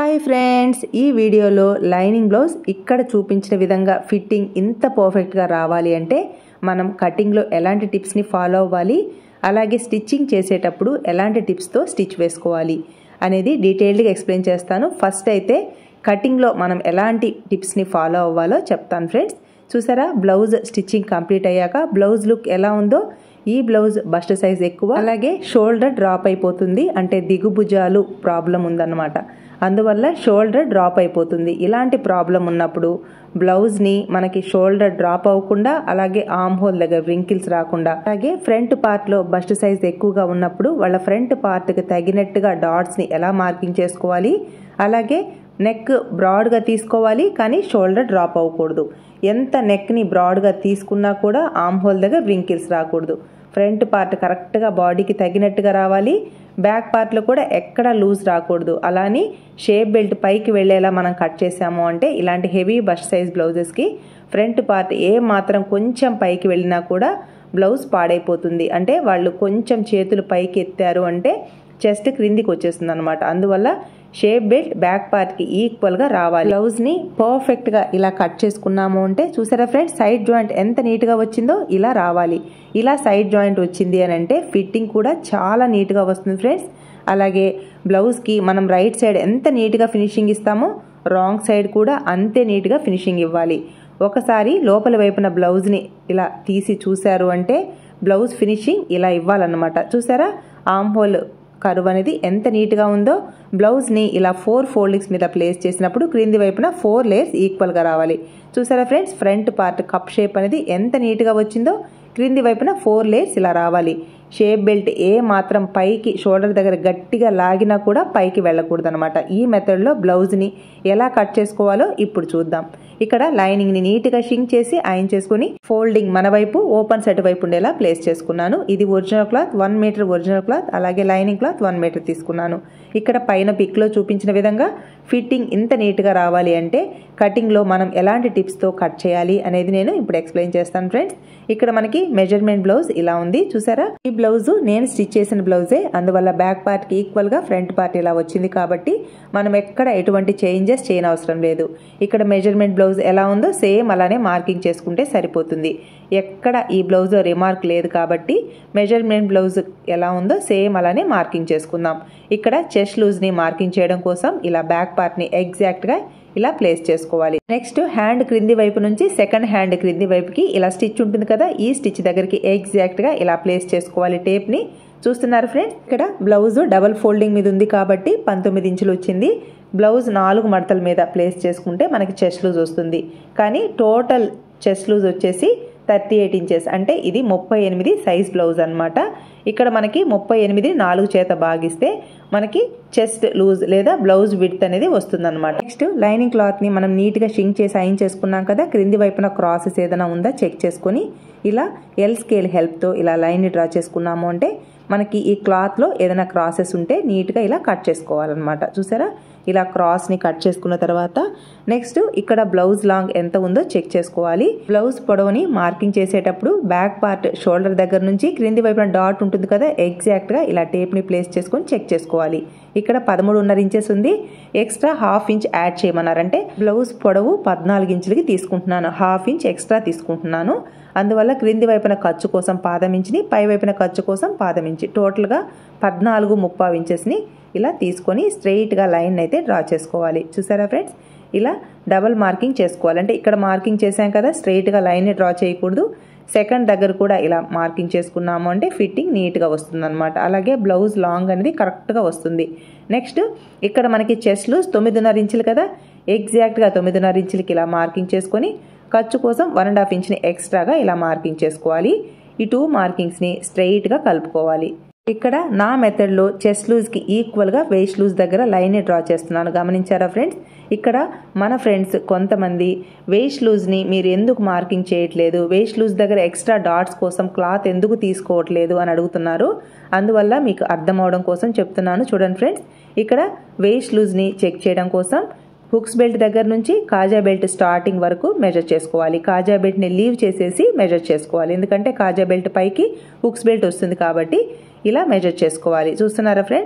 hi friends ఈ వీడియోలో lining blouse ఇక్కడ చూపించిన విధంగా ఫిట్టింగ్ ఇంత పర్ఫెక్ట్గా రావాలి అంటే మనం కటింగ్లో ఎలాంటి టిప్స్ని ఫాలో అవ్వాలి అలాగే స్టిచ్చింగ్ చేసేటప్పుడు ఎలాంటి టిప్స్తో స్టిచ్ వేసుకోవాలి అనేది డీటెయిల్డ్గా ఎక్స్ప్లెయిన్ చేస్తాను ఫస్ట్ అయితే కటింగ్లో మనం ఎలాంటి టిప్స్ని ఫాలో అవ్వాలో చెప్తాను ఫ్రెండ్స్ చూసారా బ్లౌజ్ స్టిచ్చింగ్ కంప్లీట్ అయ్యాక బ్లౌజ్ లుక్ ఎలా ఉందో ఈ బ్లౌజ్ బస్ట్ సైజ్ ఎక్కువ అలాగే షోల్డర్ డ్రాప్ అయిపోతుంది అంటే దిగుభుజాలు ప్రాబ్లం ఉందన్నమాట అందువల్ల షోల్డర్ డ్రాప్ అయిపోతుంది ఇలాంటి ప్రాబ్లం ఉన్నప్పుడు బ్లౌజ్ని మనకి షోల్డర్ డ్రాప్ అవ్వకుండా అలాగే ఆమ్ హోల్ దగ్గర రింకిల్స్ రాకుండా అలాగే ఫ్రంట్ పార్ట్లో బస్ట్ సైజ్ ఎక్కువగా ఉన్నప్పుడు వాళ్ళ ఫ్రంట్ పార్ట్కి తగినట్టుగా డాట్స్ని ఎలా మార్కింగ్ చేసుకోవాలి అలాగే నెక్ బ్రాడ్గా తీసుకోవాలి కానీ షోల్డర్ డ్రాప్ అవ్వకూడదు ఎంత నెక్ని బ్రాడ్గా తీసుకున్నా కూడా ఆమ్ హోల్ దగ్గర రింకిల్స్ రాకూడదు ఫ్రంట్ పార్ట్ కరెక్ట్గా బాడీకి తగినట్టుగా రావాలి బ్యాక్ పార్ట్లో కూడా ఎక్కడ లూజ్ రాకూడదు అలానే షేప్ బెల్ట్ పైకి వెళ్ళేలా మనం కట్ చేసాము అంటే ఇలాంటి హెవీ బస్ట్ సైజ్ బ్లౌజెస్కి ఫ్రంట్ పార్ట్ ఏ మాత్రం కొంచెం పైకి వెళ్ళినా కూడా బ్లౌజ్ పాడైపోతుంది అంటే వాళ్ళు కొంచెం చేతులు పైకి ఎత్తారు అంటే చెస్ట్ క్రిందికి వచ్చేస్తుంది అనమాట అందువల్ల షేప్ బెల్ట్ బ్యాక్ పార్ట్కి ఈక్వల్గా రావాలి బ్లౌజ్ని పర్ఫెక్ట్గా ఇలా కట్ చేసుకున్నాము అంటే చూసారా ఫ్రెండ్స్ సైడ్ జాయింట్ ఎంత నీట్గా వచ్చిందో ఇలా రావాలి ఇలా సైడ్ జాయింట్ వచ్చింది అని అంటే ఫిట్టింగ్ కూడా చాలా నీట్గా వస్తుంది ఫ్రెండ్స్ అలాగే బ్లౌజ్కి మనం రైట్ సైడ్ ఎంత నీట్గా ఫినిషింగ్ ఇస్తామో రాంగ్ సైడ్ కూడా అంతే నీట్గా ఫినిషింగ్ ఇవ్వాలి ఒకసారి లోపల వైపున బ్లౌజ్ని ఇలా తీసి చూశారు అంటే బ్లౌజ్ ఫినిషింగ్ ఇలా ఇవ్వాలన్నమాట చూసారా ఆమ్ హోల్ కరువ్ అనేది ఎంత నీట్గా ఉందో బ్లౌజ్ని ఇలా ఫోర్ ఫోల్డింగ్స్ మీద ప్లేస్ చేసినప్పుడు క్రింది వైపున ఫోర్ లేయర్స్ ఈక్వల్గా రావాలి చూసారా friends front part cup shape అనేది ఎంత నీట్గా వచ్చిందో క్రింది వైపున ఫోర్ లేయర్స్ ఇలా రావాలి షేప్ బెల్ట్ ఏ మాత్రం పైకి షోల్డర్ దగ్గర గట్టిగా లాగినా కూడా పైకి వెళ్ళకూడదు అనమాట ఈ మెథడ్లో బ్లౌజ్ని ఎలా కట్ చేసుకోవాలో ఇప్పుడు చూద్దాం ఇక్కడ లైనింగ్ని నీట్గా షింక్ చేసి ఐన్ చేసుకుని ఫోల్డింగ్ మన వైపు ఓపెన్ సెట్ వైపు ఉండేలా ప్లేస్ చేసుకున్నాను ఇది original cloth one metre original cloth అలాగే లైనింగ్ క్లాత్ వన్ మీటర్ తీసుకున్నాను ఇక్కడ పైన పిక్లో చూపించిన విధంగా ఫిట్టింగ్ ఇంత నీట్గా రావాలి అంటే కటింగ్లో మనం ఎలాంటి టిప్స్తో కట్ చేయాలి అనేది నేను ఇప్పుడు ఎక్స్ప్లెయిన్ చేస్తాను ఫ్రెండ్స్ ఇక్కడ మనకి మెజర్మెంట్ బ్లౌజ్ ఇలా ఉంది చూసారా ఈ బ్లౌజ్ నేను స్టిచ్ చేసిన బ్లౌజే అందువల్ల బ్యాక్ పార్ట్కి ఈక్వల్గా ఫ్రంట్ పార్ట్ ఇలా వచ్చింది కాబట్టి మనం ఎక్కడ ఎటువంటి చేంజెస్ చేయనవసరం లేదు ఇక్కడ మెజర్మెంట్ బ్లౌజ్ ఎలా ఉందో సేమ్ అలానే మార్కింగ్ చేసుకుంటే సరిపోతుంది ఎక్కడ ఈ బ్లౌజ్ రిమార్క్ లేదు కాబట్టి మెజర్మెంట్ బ్లౌజ్ ఎలా ఉందో సేమ్ అలానే మార్కింగ్ చేసుకుందాం ఇక్కడ చెస్ట్ లూజ్ని మార్కింగ్ చేయడం కోసం ఇలా బ్యాక్ పార్ట్ని ఎగ్జాక్ట్గా ఇలా ప్లేస్ చేసుకోవాలి నెక్స్ట్ హ్యాండ్ క్రింది వైపు నుంచి సెకండ్ హ్యాండ్ క్రింది వైపుకి ఇలా స్టిచ్ ఉంటుంది కదా ఈ స్టిచ్ దగ్గరికి ఎగ్జాక్ట్గా ఇలా ప్లేస్ చేసుకోవాలి టేప్ని చూస్తున్నారు ఫ్రెండ్స్ ఇక్కడ బ్లౌజ్ డబల్ ఫోల్డింగ్ మీద ఉంది కాబట్టి పంతొమ్మిది ఇంచులు వచ్చింది బ్లౌజ్ నాలుగు మడతల మీద ప్లేస్ చేసుకుంటే మనకి చెస్ట్ లూజ్ వస్తుంది కానీ టోటల్ చెస్ట్ లూజ్ వచ్చేసి థర్టీ ఎయిట్ ఇంచెస్ అంటే ఇది ముప్పై ఎనిమిది సైజ్ బ్లౌజ్ అనమాట ఇక్కడ మనకి ముప్పై ఎనిమిది నాలుగు చేత భాగిస్తే మనకి చెస్ట్ లూజ్ లేదా బ్లౌజ్ విడ్త్ అనేది వస్తుందన్నమాట నెక్స్ట్ లైనింగ్ క్లాత్ని మనం నీట్గా షింక్ చేసి ఐన్ చేసుకున్నాం కదా క్రింది వైపున క్రాసెస్ ఏదైనా ఉందా చెక్ చేసుకొని ఇలా ఎల్ స్కేల్ హెల్ప్తో ఇలా లైన్ని డ్రా చేసుకున్నాము అంటే మనకి ఈ క్లాత్లో ఏదైనా క్రాసెస్ ఉంటే నీట్గా ఇలా కట్ చేసుకోవాలన్నమాట చూసారా ఇలా క్రాస్ని కట్ చేసుకున్న తర్వాత నెక్స్ట్ ఇక్కడ బ్లౌజ్ లాంగ్ ఎంత ఉందో చెక్ చేసుకోవాలి బ్లౌజ్ పొడవుని మార్కింగ్ చేసేటప్పుడు బ్యాక్ పార్ట్ షోల్డర్ దగ్గర నుంచి క్రింది వైపున డాట్ ఉంటుంది కదా ఎగ్జాక్ట్గా ఇలా టేప్ని ప్లేస్ చేసుకొని చెక్ చేసుకోవాలి ఇక్కడ పదమూడున్నర ఇంచెస్ ఉంది ఎక్స్ట్రా హాఫ్ ఇంచ్ యాడ్ చేయమన్నారంటే బ్లౌజ్ పొడవు పద్నాలుగు ఇంచులకి తీసుకుంటున్నాను హాఫ్ ఇంచ్ ఎక్స్ట్రా తీసుకుంటున్నాను అందువల్ల క్రింది వైపున ఖర్చు కోసం పాదం ఇంచుని పై వైపున ఖర్చు కోసం పాదం ఇంచి టోటల్గా పద్నాలుగు ముప్పావు ఇంచెస్ని ఇలా తీసుకొని స్ట్రెయిట్గా లైన్ అయితే డ్రా చేసుకోవాలి చూసారా ఫ్రెండ్స్ ఇలా డబల్ మార్కింగ్ చేసుకోవాలి అంటే ఇక్కడ మార్కింగ్ చేసాం కదా స్ట్రెయిట్గా లైన్ని డ్రా చేయకూడదు సెకండ్ దగ్గర కూడా ఇలా మార్కింగ్ చేసుకున్నాము అంటే ఫిట్టింగ్ నీట్గా వస్తుంది అనమాట అలాగే బ్లౌజ్ లాంగ్ అనేది కరెక్ట్గా వస్తుంది నెక్స్ట్ ఇక్కడ మనకి చెస్ట్ లూజ్ తొమ్మిదిన్నర ఇంచులు కదా ఎగ్జాక్ట్గా తొమ్మిదిన్నర ఇంచులకి ఇలా మార్కింగ్ చేసుకొని ఖర్చు కోసం వన్ అండ్ హాఫ్ ఇంచ్ని ఎక్స్ట్రాగా ఇలా మార్కింగ్ చేసుకోవాలి ఈ టూ మార్కింగ్స్ని స్ట్రెయిట్గా కలుపుకోవాలి ఇక్కడ నా మెథడ్లో చెస్ట్ లూజ్కి ఈక్వల్గా వేస్ట్ లూజ్ దగ్గర లైన్ డ్రా చేస్తున్నాను గమనించారా ఫ్రెండ్స్ ఇక్కడ మన ఫ్రెండ్స్ కొంతమంది వేస్ట్ లూజ్ని మీరు ఎందుకు మార్కింగ్ చేయట్లేదు వేస్ట్ లూజ్ దగ్గర ఎక్స్ట్రా డాట్స్ కోసం క్లాత్ ఎందుకు తీసుకోవట్లేదు అని అడుగుతున్నారు అందువల్ల మీకు అర్థం అవడం కోసం చెప్తున్నాను చూడండి ఫ్రెండ్స్ ఇక్కడ వేస్ట్ లూజ్ని చెక్ చేయడం కోసం హుక్స్ బెల్ట్ దగ్గర నుంచి కాజా బెల్ట్ స్టార్టింగ్ వరకు మెజర్ చేసుకోవాలి కాజా బెల్ట్ని లీవ్ చేసేసి మెజర్ చేసుకోవాలి ఎందుకంటే కాజా బెల్ట్ పైకి హుక్స్ బెల్ట్ వస్తుంది కాబట్టి ఇలా మెజర్ చేసుకోవాలి చూస్తున్నారా ఫ్రెండ్స్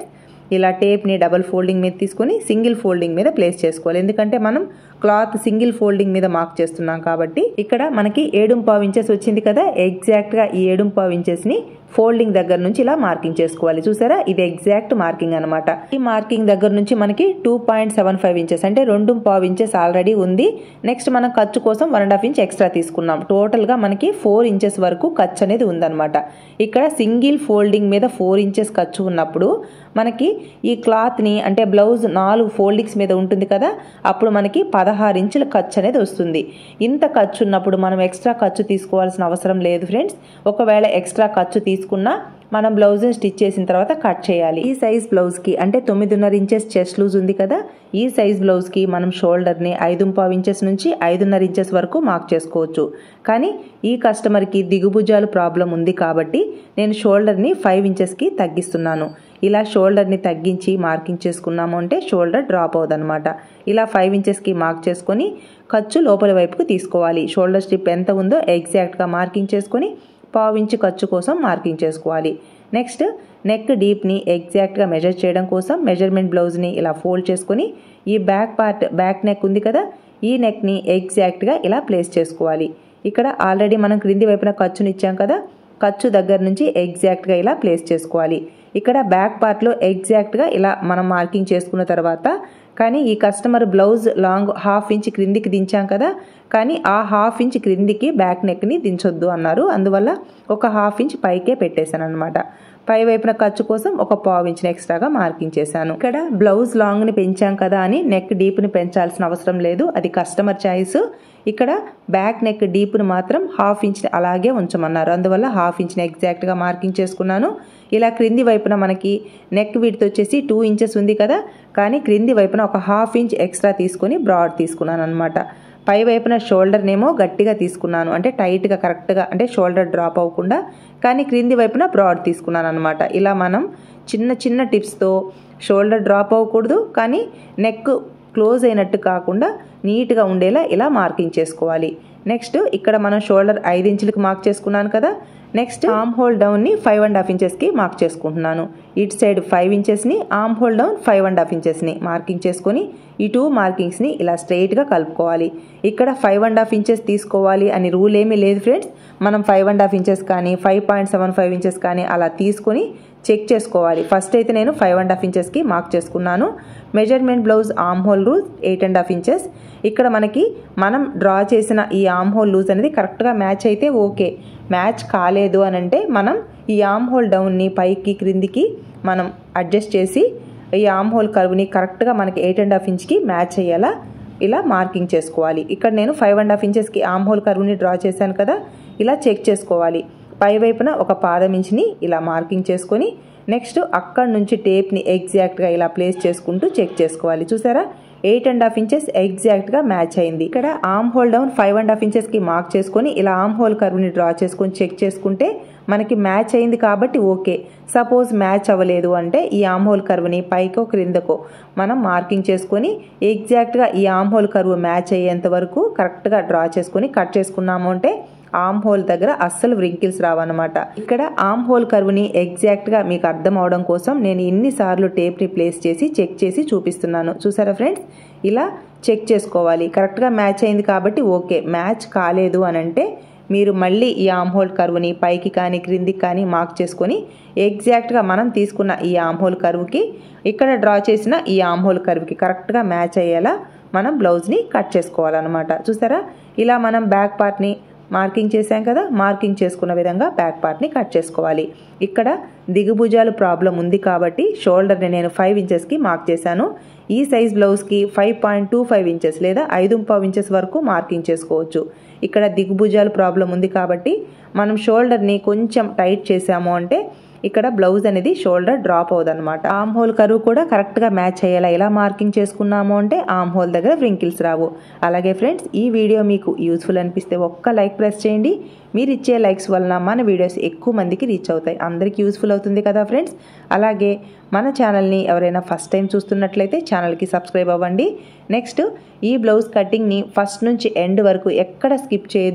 ఇలా టేప్ని డబుల్ ఫోల్డింగ్ మీద తీసుకొని సింగిల్ ఫోల్డింగ్ మీద ప్లేస్ చేసుకోవాలి ఎందుకంటే మనం క్లాత్ సింగిల్ ఫోల్డింగ్ మీద మార్క్ చేస్తున్నాం కాబట్టి ఇక్కడ మనకి ఏడు పావు ఇంచెస్ వచ్చింది కదా ఎగ్జాక్ట్గా ఈ ఏడు పావు ఇంచెస్ని ఫోల్డింగ్ దగ్గర నుంచి ఇలా మార్కింగ్ చేసుకోవాలి చూసారా ఇది ఎగ్జాక్ట్ మార్కింగ్ అనమాట ఈ మార్కింగ్ దగ్గర నుంచి మనకి two point seven five inches అంటే రెండు పావు ఇంచెస్ ఆల్రెడీ ఉంది నెక్స్ట్ మనం ఖర్చు కోసం one and half inch extra తీసుకున్నాం టోటల్గా మనకి ఫోర్ ఇంచెస్ వరకు ఖర్చు అనేది ఉందన్నమాట ఇక్కడ సింగిల్ ఫోల్డింగ్ మీద ఫోర్ ఇంచెస్ ఖర్చు ఉన్నప్పుడు మనకి ఈ క్లాత్ని అంటే బ్లౌజ్ నాలుగు ఫోల్డింగ్స్ మీద ఉంటుంది కదా అప్పుడు మనకి పదహారు ఇంచుల ఖర్చు అనేది వస్తుంది ఇంత ఖర్చు ఉన్నప్పుడు మనం ఎక్స్ట్రా ఖర్చు తీసుకోవాల్సిన అవసరం లేదు ఫ్రెండ్స్ ఒకవేళ ఎక్స్ట్రా ఖర్చు తీసుకున్నా మనం బ్లౌజ్ స్టిచ్ చేసిన తర్వాత కట్ చేయాలి ఈ సైజ్ బ్లౌజ్కి అంటే తొమ్మిదిన్నర ఇంచెస్ చెస్ట్ లూజ్ ఉంది కదా ఈ సైజ్ బ్లౌజ్కి మనం షోల్డర్ని ఐదు పావు ఇంచెస్ నుంచి ఐదున్నర ఇంచెస్ వరకు మార్క్ చేసుకోవచ్చు కానీ ఈ కస్టమర్కి దిగుభుజాలు ప్రాబ్లం ఉంది కాబట్టి నేను షోల్డర్ని ఫైవ్ ఇంచెస్కి తగ్గిస్తున్నాను ఇలా షోల్డర్ని తగ్గించి మార్కింగ్ చేసుకున్నాము అంటే షోల్డర్ డ్రాప్ అవుదనమాట ఇలా ఫైవ్ ఇంచెస్కి మార్క్ చేసుకొని ఖర్చు లోపల వైపుకు తీసుకోవాలి షోల్డర్ స్ట్రిప్ ఎంత ఉందో ఎగ్జాక్ట్గా మార్కింగ్ చేసుకొని పావించి ఖర్చు కోసం మార్కింగ్ చేసుకోవాలి నెక్స్ట్ నెక్ డీప్ని ఎగ్జాక్ట్గా మెజర్ చేయడం కోసం మెజర్మెంట్ బ్లౌజ్ని ఇలా ఫోల్డ్ చేసుకొని ఈ బ్యాక్ పార్ట్ బ్యాక్ నెక్ ఉంది కదా ఈ నెక్ని ఎగ్జాక్ట్గా ఇలా ప్లేస్ చేసుకోవాలి ఇక్కడ ఆల్రెడీ మనం క్రింది వైపున ఖర్చుని ఇచ్చాం కదా ఖర్చు దగ్గర నుంచి ఎగ్జాక్ట్గా ఇలా ప్లేస్ చేసుకోవాలి ఇక్కడ బ్యాక్ పార్ట్లో ఎగ్జాక్ట్గా ఇలా మనం మార్కింగ్ చేసుకున్న తర్వాత కానీ ఈ customer blouse long half inch క్రిందికి దించాం కదా కానీ ఆ హాఫ్ ఇంచ్ క్రిందికి బ్యాక్ నెక్ని దించొద్దు అన్నారు అందువల్ల ఒక హాఫ్ ఇంచ్ పైకే పెట్టేశాను అనమాట పై వైపున ఖర్చు కోసం ఒక పావు ఇంచ్ ఎక్స్ట్రాగా మార్కింగ్ చేశాను ఇక్కడ బ్లౌజ్ లాంగ్ని పెంచాం కదా అని నెక్ డీప్ని పెంచాల్సిన అవసరం లేదు అది కస్టమర్ చాయిస్ ఇక్కడ బ్యాక్ నెక్ డీప్ను మాత్రం హాఫ్ ఇంచ్ అలాగే ఉంచమన్నారు అందువల్ల హాఫ్ ఇంచ్ని ఎగ్జాక్ట్గా మార్కింగ్ చేసుకున్నాను ఇలా క్రింది వైపున మనకి నెక్ విడ్త్ వచ్చేసి టూ ఇంచెస్ ఉంది కదా కానీ క్రింది వైపున ఒక హాఫ్ ఇంచ్ ఎక్స్ట్రా తీసుకొని బ్రాడ్ తీసుకున్నాను అనమాట పై వైపున షోల్డర్నేమో గట్టిగా తీసుకున్నాను అంటే టైట్గా కరెక్ట్గా అంటే షోల్డర్ డ్రాప్ అవ్వకుండా కానీ క్రింది వైపున బ్రాడ్ తీసుకున్నాను అనమాట ఇలా మనం చిన్న చిన్న టిప్స్తో షోల్డర్ డ్రాప్ అవ్వకూడదు కానీ నెక్ క్లోజ్ అయినట్టు కాకుండా నీట్గా ఉండేలా ఇలా మార్కింగ్ చేసుకోవాలి నెక్స్ట్ ఇక్కడ మనం షోల్డర్ ఐదు ఇంచులకు మార్క్ చేసుకున్నాను కదా నెక్స్ట్ ఆమ్ హోల్ డౌన్ని ఫైవ్ అండ్ హాఫ్ ఇంచెస్కి మార్క్ చేసుకుంటున్నాను ఇటు సైడ్ ఫైవ్ ఇంచెస్ని arm hole down five and half ఇంచెస్ని మార్కింగ్ చేసుకొని ఈ టూ మార్కింగ్స్ని ఇలా స్ట్రైట్గా కలుపుకోవాలి ఇక్కడ ఫైవ్ అండ్ హాఫ్ ఇంచెస్ తీసుకోవాలి అని రూల్ ఏమీ లేదు ఫ్రెండ్స్ మనం ఫైవ్ అండ్ హాఫ్ ఇంచెస్ కానీ five point seven five inches కానీ అలా తీసుకొని చెక్ చేసుకోవాలి ఫస్ట్ అయితే నేను ఫైవ్ అండ్ హాఫ్ ఇంచెస్కి మార్క్ చేసుకున్నాను measurement blouse arm hole rule eight and half inches ఇక్కడ మనకి మనం డ్రా చేసిన ఈ ఆమ్ హోల్ లూజ్ అనేది కరెక్ట్గా మ్యాచ్ అయితే ఓకే మ్యాచ్ కాలేదు అని అంటే మనం ఈ ఆమ్ హోల్ డౌన్ని పైకి క్రిందికి మనం అడ్జస్ట్ చేసి ఈ ఆమ్ హోల్ కర్వ్ని కరెక్ట్గా మనకి ఎయిట్ అండ్ హాఫ్ ఇంచ్కి మ్యాచ్ అయ్యేలా ఇలా మార్కింగ్ చేసుకోవాలి ఇక్కడ నేను ఫైవ్ అండ్ హాఫ్ ఇంచెస్కి ఆమ్ హోల్ కర్వ్ని డ్రా చేశాను కదా ఇలా చెక్ చేసుకోవాలి పై వైపున ఒక పాదం ఇంచుని ఇలా మార్కింగ్ చేసుకొని నెక్స్ట్ అక్కడ నుంచి టేప్ని ఎగ్జాక్ట్గా ఇలా ప్లేస్ చేసుకుంటూ చెక్ చేసుకోవాలి చూసారా ఎయిట్ అండ్ హాఫ్ ఇంచెస్ ఎగ్జాక్ట్గా మ్యాచ్ అయింది ఇక్కడ arm hole down five and half ఇంచెస్కి మార్క్ చేసుకొని ఇలా ఆమ్ హోల్ కర్వ్ని డ్రా చేసుకొని చెక్ చేసుకుంటే మనకి మ్యాచ్ అయింది కాబట్టి ఓకే సపోజ్ మ్యాచ్ అవ్వలేదు అంటే ఈ ఆమ్ హోల్ కర్వ్ని పైకో క్రిందకో మనం మార్కింగ్ చేసుకొని ఎగ్జాక్ట్గా ఈ ఆమ్ హోల్ కర్వ్ మ్యాచ్ అయ్యేంత వరకు కరెక్ట్గా డ్రా చేసుకొని కట్ చేసుకున్నాము అంటే ఆమ్ హోల్ దగ్గర అస్సలు వ్రింకిల్స్ రావన్నమాట ఇక్కడ ఆమ్ హోల్ కర్వ్ని ఎగ్జాక్ట్గా మీకు అర్థం అవడం కోసం నేను ఎన్నిసార్లు టేప్ని ప్లేస్ చేసి చెక్ చేసి చూపిస్తున్నాను చూసారా ఫ్రెండ్స్ ఇలా చెక్ చేసుకోవాలి కరెక్ట్గా మ్యాచ్ అయింది కాబట్టి ఓకే మ్యాచ్ కాలేదు అని అంటే మీరు మళ్ళీ ఈ ఆమ్ హోల్ కర్వ్ని పైకి కానీ క్రిందికి కానీ మార్క్ చేసుకొని ఎగ్జాక్ట్గా మనం తీసుకున్న ఈ ఆమ్ హోల్ కర్వ్కి ఇక్కడ డ్రా చేసిన ఈ ఆమ్ హోల్ కర్వ్కి కరెక్ట్గా మ్యాచ్ అయ్యేలా మనం బ్లౌజ్ని కట్ చేసుకోవాలన్నమాట చూసారా ఇలా మనం బ్యాక్ పార్ట్ని మార్కింగ్ చేశాం కదా మార్కింగ్ చేసుకున్న విధంగా బ్యాక్ పార్ట్ని కట్ చేసుకోవాలి ఇక్కడ దిగుభుజాలు ప్రాబ్లం ఉంది కాబట్టి షోల్డర్ని నేను ఫైవ్ ఇంచెస్కి మార్క్ చేశాను ఈ సైజ్ బ్లౌజ్కి five point two five inches లేదా ఐదు పావు ఇంచెస్ వరకు మార్కింగ్ చేసుకోవచ్చు ఇక్కడ దిగుభుజాలు ప్రాబ్లం ఉంది కాబట్టి మనం షోల్డర్ని కొంచెం టైట్ చేసాము అంటే ఇక్కడ బ్లౌజ్ అనేది షోల్డర్ డ్రాప్ అవుదన్నమాట ఆమ్ హోల్ కరువు కూడా కరెక్ట్గా మ్యాచ్ అయ్యేలా ఎలా మార్కింగ్ చేసుకున్నాము అంటే ఆమ్ హోల్ దగ్గర వ్రింకిల్స్ రావు అలాగే ఫ్రెండ్స్ ఈ వీడియో మీకు యూస్ఫుల్ అనిపిస్తే ఒక్క లైక్ ప్రెస్ చేయండి మీరు ఇచ్చే లైక్స్ వలన మన వీడియోస్ ఎక్కువ మందికి రీచ్ అవుతాయి అందరికీ యూస్ఫుల్ అవుతుంది కదా ఫ్రెండ్స్ అలాగే మన ఛానల్ని ఎవరైనా ఫస్ట్ టైం చూస్తున్నట్లయితే ఛానల్కి సబ్స్క్రైబ్ అవ్వండి నెక్స్ట్ ఈ బ్లౌజ్ కటింగ్ని ఫస్ట్ నుంచి ఎండ్ వరకు ఎక్కడ స్కిప్ చేయొద్దు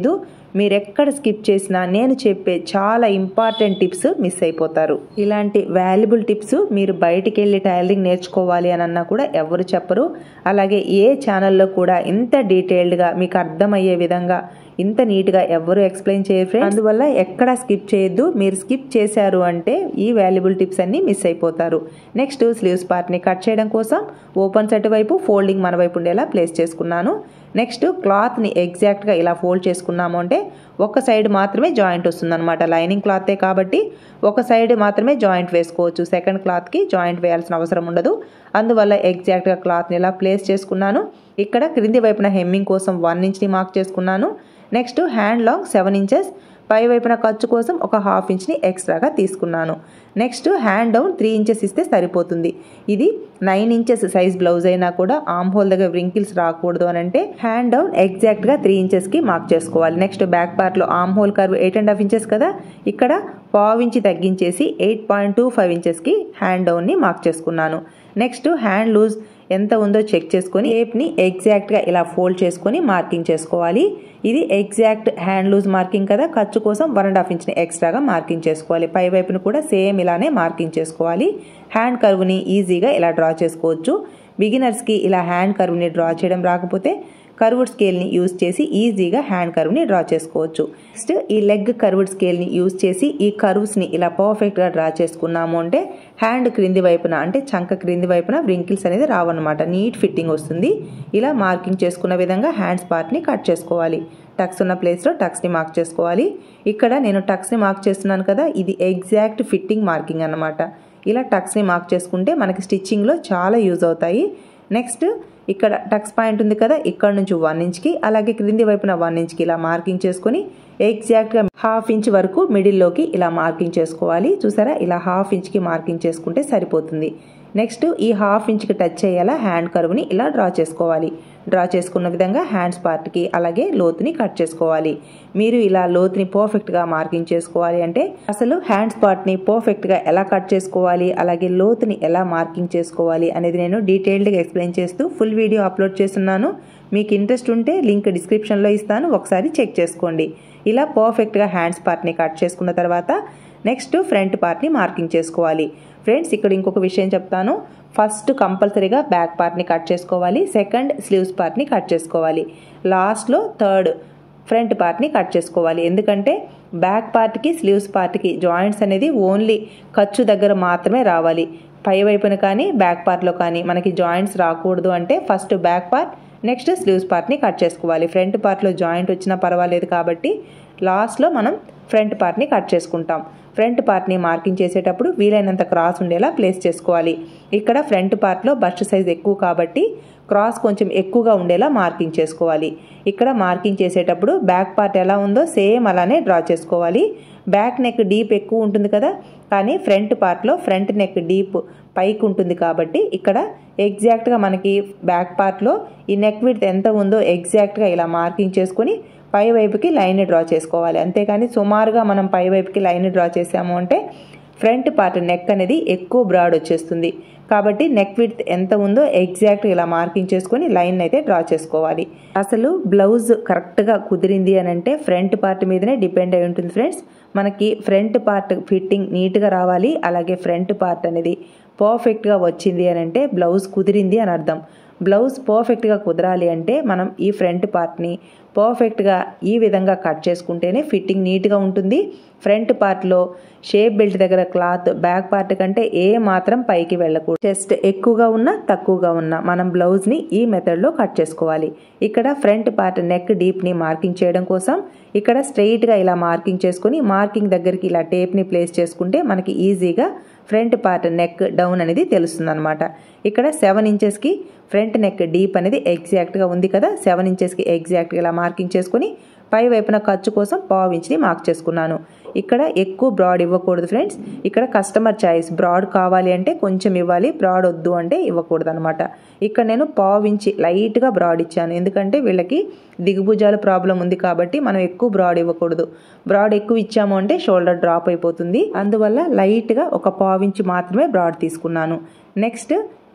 మీరు ఎక్కడ స్కిప్ చేసినా నేను చెప్పే చాలా ఇంపార్టెంట్ టిప్స్ మిస్ అయిపోతారు ఇలాంటి వాల్యుబుల్ టిప్స్ మీరు బయటికి వెళ్ళి టైలరింగ్ నేర్చుకోవాలి అని అన్నా కూడా ఎవరు చెప్పరు అలాగే ఏ ఛానల్లో కూడా ఇంత డీటెయిల్డ్గా మీకు అర్థమయ్యే విధంగా ఇంత నీట్గా ఎవరు ఎక్స్ప్లెయిన్ చేయరు ఫ్రెండ్స్ అందువల్ల ఎక్కడ స్కిప్ చేయొద్దు మీరు స్కిప్ చేశారు అంటే ఈ వాల్యుబుల్ టిప్స్ అన్నీ మిస్ అయిపోతారు నెక్స్ట్ స్లీవ్స్ పార్ట్ని కట్ చేయడం కోసం ఓపెన్ సెట్ వైపు ఫోల్డింగ్ మన వైపు ఉండేలా ప్లేస్ చేసుకున్నాను నెక్స్ట్ క్లాత్ని ఎగ్జాక్ట్గా ఇలా ఫోల్డ్ చేసుకున్నాము అంటే ఒక సైడ్ మాత్రమే జాయింట్ వస్తుందన్నమాట లైనింగ్ క్లాతే కాబట్టి ఒక సైడ్ మాత్రమే జాయింట్ వేసుకోవచ్చు సెకండ్ క్లాత్కి జాయింట్ వేయాల్సిన అవసరం ఉండదు అందువల్ల ఎగ్జాక్ట్గా క్లాత్ని ఇలా ప్లేస్ చేసుకున్నాను ఇక్కడ క్రింది వైపున హెమ్మింగ్ కోసం వన్ ఇంచ్ని మార్క్ చేసుకున్నాను next hand long seven inches పై వైపున ఖర్చు కోసం ఒక హాఫ్ ఇంచ్ని ఎక్స్ట్రాగా తీసుకున్నాను next hand down three inches ఇస్తే సరిపోతుంది ఇది నైన్ ఇంచెస్ సైజ్ బ్లౌజ్ అయినా కూడా ఆమ్ హోల్ దగ్గర వ్రింకిల్స్ రాకూడదు అని అంటే హ్యాండ్ డౌన్ ఎగ్జాక్ట్గా త్రీ ఇంచెస్కి మార్క్ చేసుకోవాలి నెక్స్ట్ బ్యాక్ పార్ట్లో arm hole curve eight and half inches కదా ఇక్కడ పావు ఇంచి తగ్గించేసి ఎయిట్ పాయింట్ టూ ఫైవ్ ఇంచెస్కి హ్యాండ్ డౌన్ని మార్క్ చేసుకున్నాను నెక్స్ట్ హ్యాండ్ లూజ్ ఎంత ఉందో చెక్ చేసుకొని ఏప్ని ఎగ్జాక్ట్గా ఇలా ఫోల్డ్ చేసుకొని మార్కింగ్ చేసుకోవాలి ఇది ఎగ్జాక్ట్ హ్యాండ్ లూజ్ మార్కింగ్ కదా ఖర్చు కోసం వన్ అండ్ హాఫ్ ఇంచ్ని ఎక్స్ట్రాగా మార్కింగ్ చేసుకోవాలి పై వైపును కూడా సేమ్ ఇలానే మార్కింగ్ చేసుకోవాలి హ్యాండ్ కర్వ్ని ఈజీగా ఇలా డ్రా చేసుకోవచ్చు బిగినర్స్కి ఇలా హ్యాండ్ కర్వ్ని డ్రా చేయడం రాకపోతే కర్వ్డ్ స్కేల్ని యూజ్ చేసి ఈజీగా హ్యాండ్ కర్వ్ని డ్రా చేసుకోవచ్చు నెక్స్ట్ ఈ లెగ్ కర్వ్డ్ స్కేల్ని యూజ్ చేసి ఈ కర్వ్స్ని ఇలా పర్ఫెక్ట్గా డ్రా చేసుకున్నాము అంటే హ్యాండ్ క్రింది వైపున అంటే చంక క్రింది వైపున వ్రింకిల్స్ అనేది రావన్నమాట నీట్ ఫిట్టింగ్ వస్తుంది ఇలా మార్కింగ్ చేసుకున్న విధంగా హ్యాండ్స్ పార్ట్ని కట్ చేసుకోవాలి టక్స్ ఉన్న ప్లేస్లో టక్స్ని మార్క్ చేసుకోవాలి ఇక్కడ నేను టక్స్ని మార్క్ చేస్తున్నాను కదా ఇది ఎగ్జాక్ట్ ఫిట్టింగ్ మార్కింగ్ అనమాట ఇలా టక్స్ని మార్క్ చేసుకుంటే మనకి స్టిచ్చింగ్లో చాలా యూజ్ అవుతాయి నెక్స్ట్ ఇక్కడ టక్స్ పాయింట్ ఉంది కదా ఇక్కడ నుంచి వన్ ఇంచ్కి అలాగే క్రింది వైపున వన్ ఇంచ్కి ఇలా మార్కింగ్ చేసుకొని ఎగ్జాక్ట్గా హాఫ్ ఇంచ్ వరకు మిడిల్లోకి ఇలా మార్కింగ్ చేసుకోవాలి చూసారా ఇలా హాఫ్ ఇంచ్కి మార్కింగ్ చేసుకుంటే సరిపోతుంది నెక్స్ట్ ఈ హాఫ్ ఇంచ్కి టచ్ అయ్యేలా హ్యాండ్ కర్వ్ని ఇలా డ్రా చేసుకోవాలి డ్రా చేసుకున్న విధంగా హ్యాండ్స్ పార్ట్కి అలాగే లోతుని కట్ చేసుకోవాలి మీరు ఇలా లోతుని పర్ఫెక్ట్గా మార్కింగ్ చేసుకోవాలి అంటే అసలు హ్యాండ్స్ పార్ట్ని పర్ఫెక్ట్గా ఎలా కట్ చేసుకోవాలి అలాగే లోతుని ఎలా మార్కింగ్ చేసుకోవాలి అనేది నేను డీటెయిల్డ్గా ఎక్స్ప్లెయిన్ చేస్తూ ఫుల్ వీడియో అప్లోడ్ చేస్తున్నాను మీకు ఇంట్రెస్ట్ ఉంటే లింక్ డిస్క్రిప్షన్లో ఇస్తాను ఒకసారి చెక్ చేసుకోండి ఇలా పర్ఫెక్ట్గా హ్యాండ్స్ పార్ట్ని కట్ చేసుకున్న తర్వాత నెక్స్ట్ ఫ్రంట్ పార్ట్ని మార్కింగ్ చేసుకోవాలి ఫ్రెండ్స్ ఇక్కడ ఇంకొక విషయం చెప్తాను ఫస్ట్ కంపల్సరీగా బ్యాక్ పార్ట్ని కట్ చేసుకోవాలి సెకండ్ స్లీవ్స్ పార్ట్ని కట్ చేసుకోవాలి లాస్ట్లో థర్డ్ ఫ్రంట్ పార్ట్ని కట్ చేసుకోవాలి ఎందుకంటే బ్యాక్ పార్ట్కి స్లీవ్స్ పార్ట్కి జాయింట్స్ అనేది ఓన్లీ ఖర్చు దగ్గర మాత్రమే రావాలి పై వైపున కానీ బ్యాక్ పార్ట్లో కానీ మనకి జాయింట్స్ రాకూడదు అంటే first back part next sleeves పార్ట్ని కట్ చేసుకోవాలి ఫ్రంట్ పార్ట్లో జాయింట్ వచ్చినా పర్వాలేదు కాబట్టి లాస్ట్లో మనం ఫ్రంట్ పార్ట్ని కట్ చేసుకుంటాం ఫ్రంట్ పార్ట్ని మార్కింగ్ చేసేటప్పుడు వీలైనంత క్రాస్ ఉండేలా ప్లేస్ చేసుకోవాలి ఇక్కడ ఫ్రంట్ పార్ట్లో బస్ట్ సైజ్ ఎక్కువ కాబట్టి క్రాస్ కొంచెం ఎక్కువగా ఉండేలా మార్కింగ్ చేసుకోవాలి ఇక్కడ మార్కింగ్ చేసేటప్పుడు బ్యాక్ పార్ట్ ఎలా ఉందో సేమ్ అలానే డ్రా చేసుకోవాలి బ్యాక్ నెక్ డీప్ ఎక్కువ ఉంటుంది కదా కానీ ఫ్రంట్ పార్ట్లో ఫ్రంట్ నెక్ డీప్ పైకి ఉంటుంది కాబట్టి ఇక్కడ ఎగ్జాక్ట్గా మనకి బ్యాక్ పార్ట్లో ఈ నెక్ విడ్త్ ఎంత ఉందో ఎగ్జాక్ట్గా ఇలా మార్కింగ్ చేసుకొని పై వైపుకి లైన్ డ్రా చేసుకోవాలి అంతేకాని సుమారుగా మనం పై వైపుకి లైన్ డ్రా చేసాము అంటే ఫ్రంట్ పార్ట్ నెక్ అనేది ఎక్కువ బ్రాడ్ వచ్చేస్తుంది కాబట్టి నెక్ విడ్త్ ఎంత ఉందో ఎగ్జాక్ట్ ఇలా మార్కింగ్ చేసుకొని లైన్ అయితే డ్రా చేసుకోవాలి అసలు బ్లౌజ్ కరెక్ట్గా కుదిరింది అని అంటే ఫ్రంట్ పార్ట్ మీదనే డిపెండ్ అయి ఉంటుంది ఫ్రెండ్స్ మనకి ఫ్రంట్ పార్ట్ ఫిట్టింగ్ నీట్గా రావాలి అలాగే ఫ్రంట్ పార్ట్ అనేది పర్ఫెక్ట్గా వచ్చింది అని అంటే బ్లౌజ్ కుదిరింది అని అర్థం బ్లౌజ్ పర్ఫెక్ట్గా కుదరాలి అంటే మనం ఈ ఫ్రంట్ పార్ట్ని పర్ఫెక్ట్గా ఈ విధంగా కట్ చేసుకుంటేనే ఫిట్టింగ్ నీట్గా ఉంటుంది ఫ్రంట్ పార్ట్లో షేప్ బెల్ట్ దగ్గర క్లాత్ బ్యాక్ పార్ట్ కంటే ఏ మాత్రం పైకి వెళ్ళకూడదు చెస్ట్ ఎక్కువగా ఉన్నా తక్కువగా ఉన్నా మనం బ్లౌజ్ని ఈ మెథడ్లో కట్ చేసుకోవాలి ఇక్కడ ఫ్రంట్ పార్ట్ నెక్ డీప్ని మార్కింగ్ చేయడం కోసం ఇక్కడ స్ట్రెయిట్గా ఇలా మార్కింగ్ చేసుకొని మార్కింగ్ దగ్గరికి ఇలా టేప్ని ప్లేస్ చేసుకుంటే మనకి ఈజీగా ఫ్రంట్ పార్ట్ నెక్ డౌన్ అనేది తెలుస్తుంది అనమాట ఇక్కడ సెవెన్ ఇంచెస్కి ఫ్రంట్ నెక్ డీప్ అనేది ఎగ్జాక్ట్గా ఉంది కదా సెవెన్ ఇంచెస్కి ఎగ్జాక్ట్గా ఇలా మార్కింగ్ చేసుకొని పై వైపున ఖర్చు కోసం పావు ఇంచ్ని మార్క్ చేసుకున్నాను ఇక్కడ ఎక్కువ బ్రాడ్ ఇవ్వకూడదు ఫ్రెండ్స్ ఇక్కడ కస్టమర్ చాయిస్ బ్రాడ్ కావాలి అంటే కొంచెం ఇవ్వాలి బ్రాడ్ వద్దు అంటే ఇవ్వకూడదు అనమాట ఇక్కడ నేను పావు ఇంచి లైట్గా బ్రాడ్ ఇచ్చాను ఎందుకంటే వీళ్ళకి దిగుభుజాల ప్రాబ్లం ఉంది కాబట్టి మనం ఎక్కువ బ్రాడ్ ఇవ్వకూడదు బ్రాడ్ ఎక్కువ ఇచ్చాము అంటే షోల్డర్ డ్రాప్ అయిపోతుంది అందువల్ల లైట్గా ఒక పావు ఇంచి మాత్రమే బ్రాడ్ తీసుకున్నాను నెక్స్ట్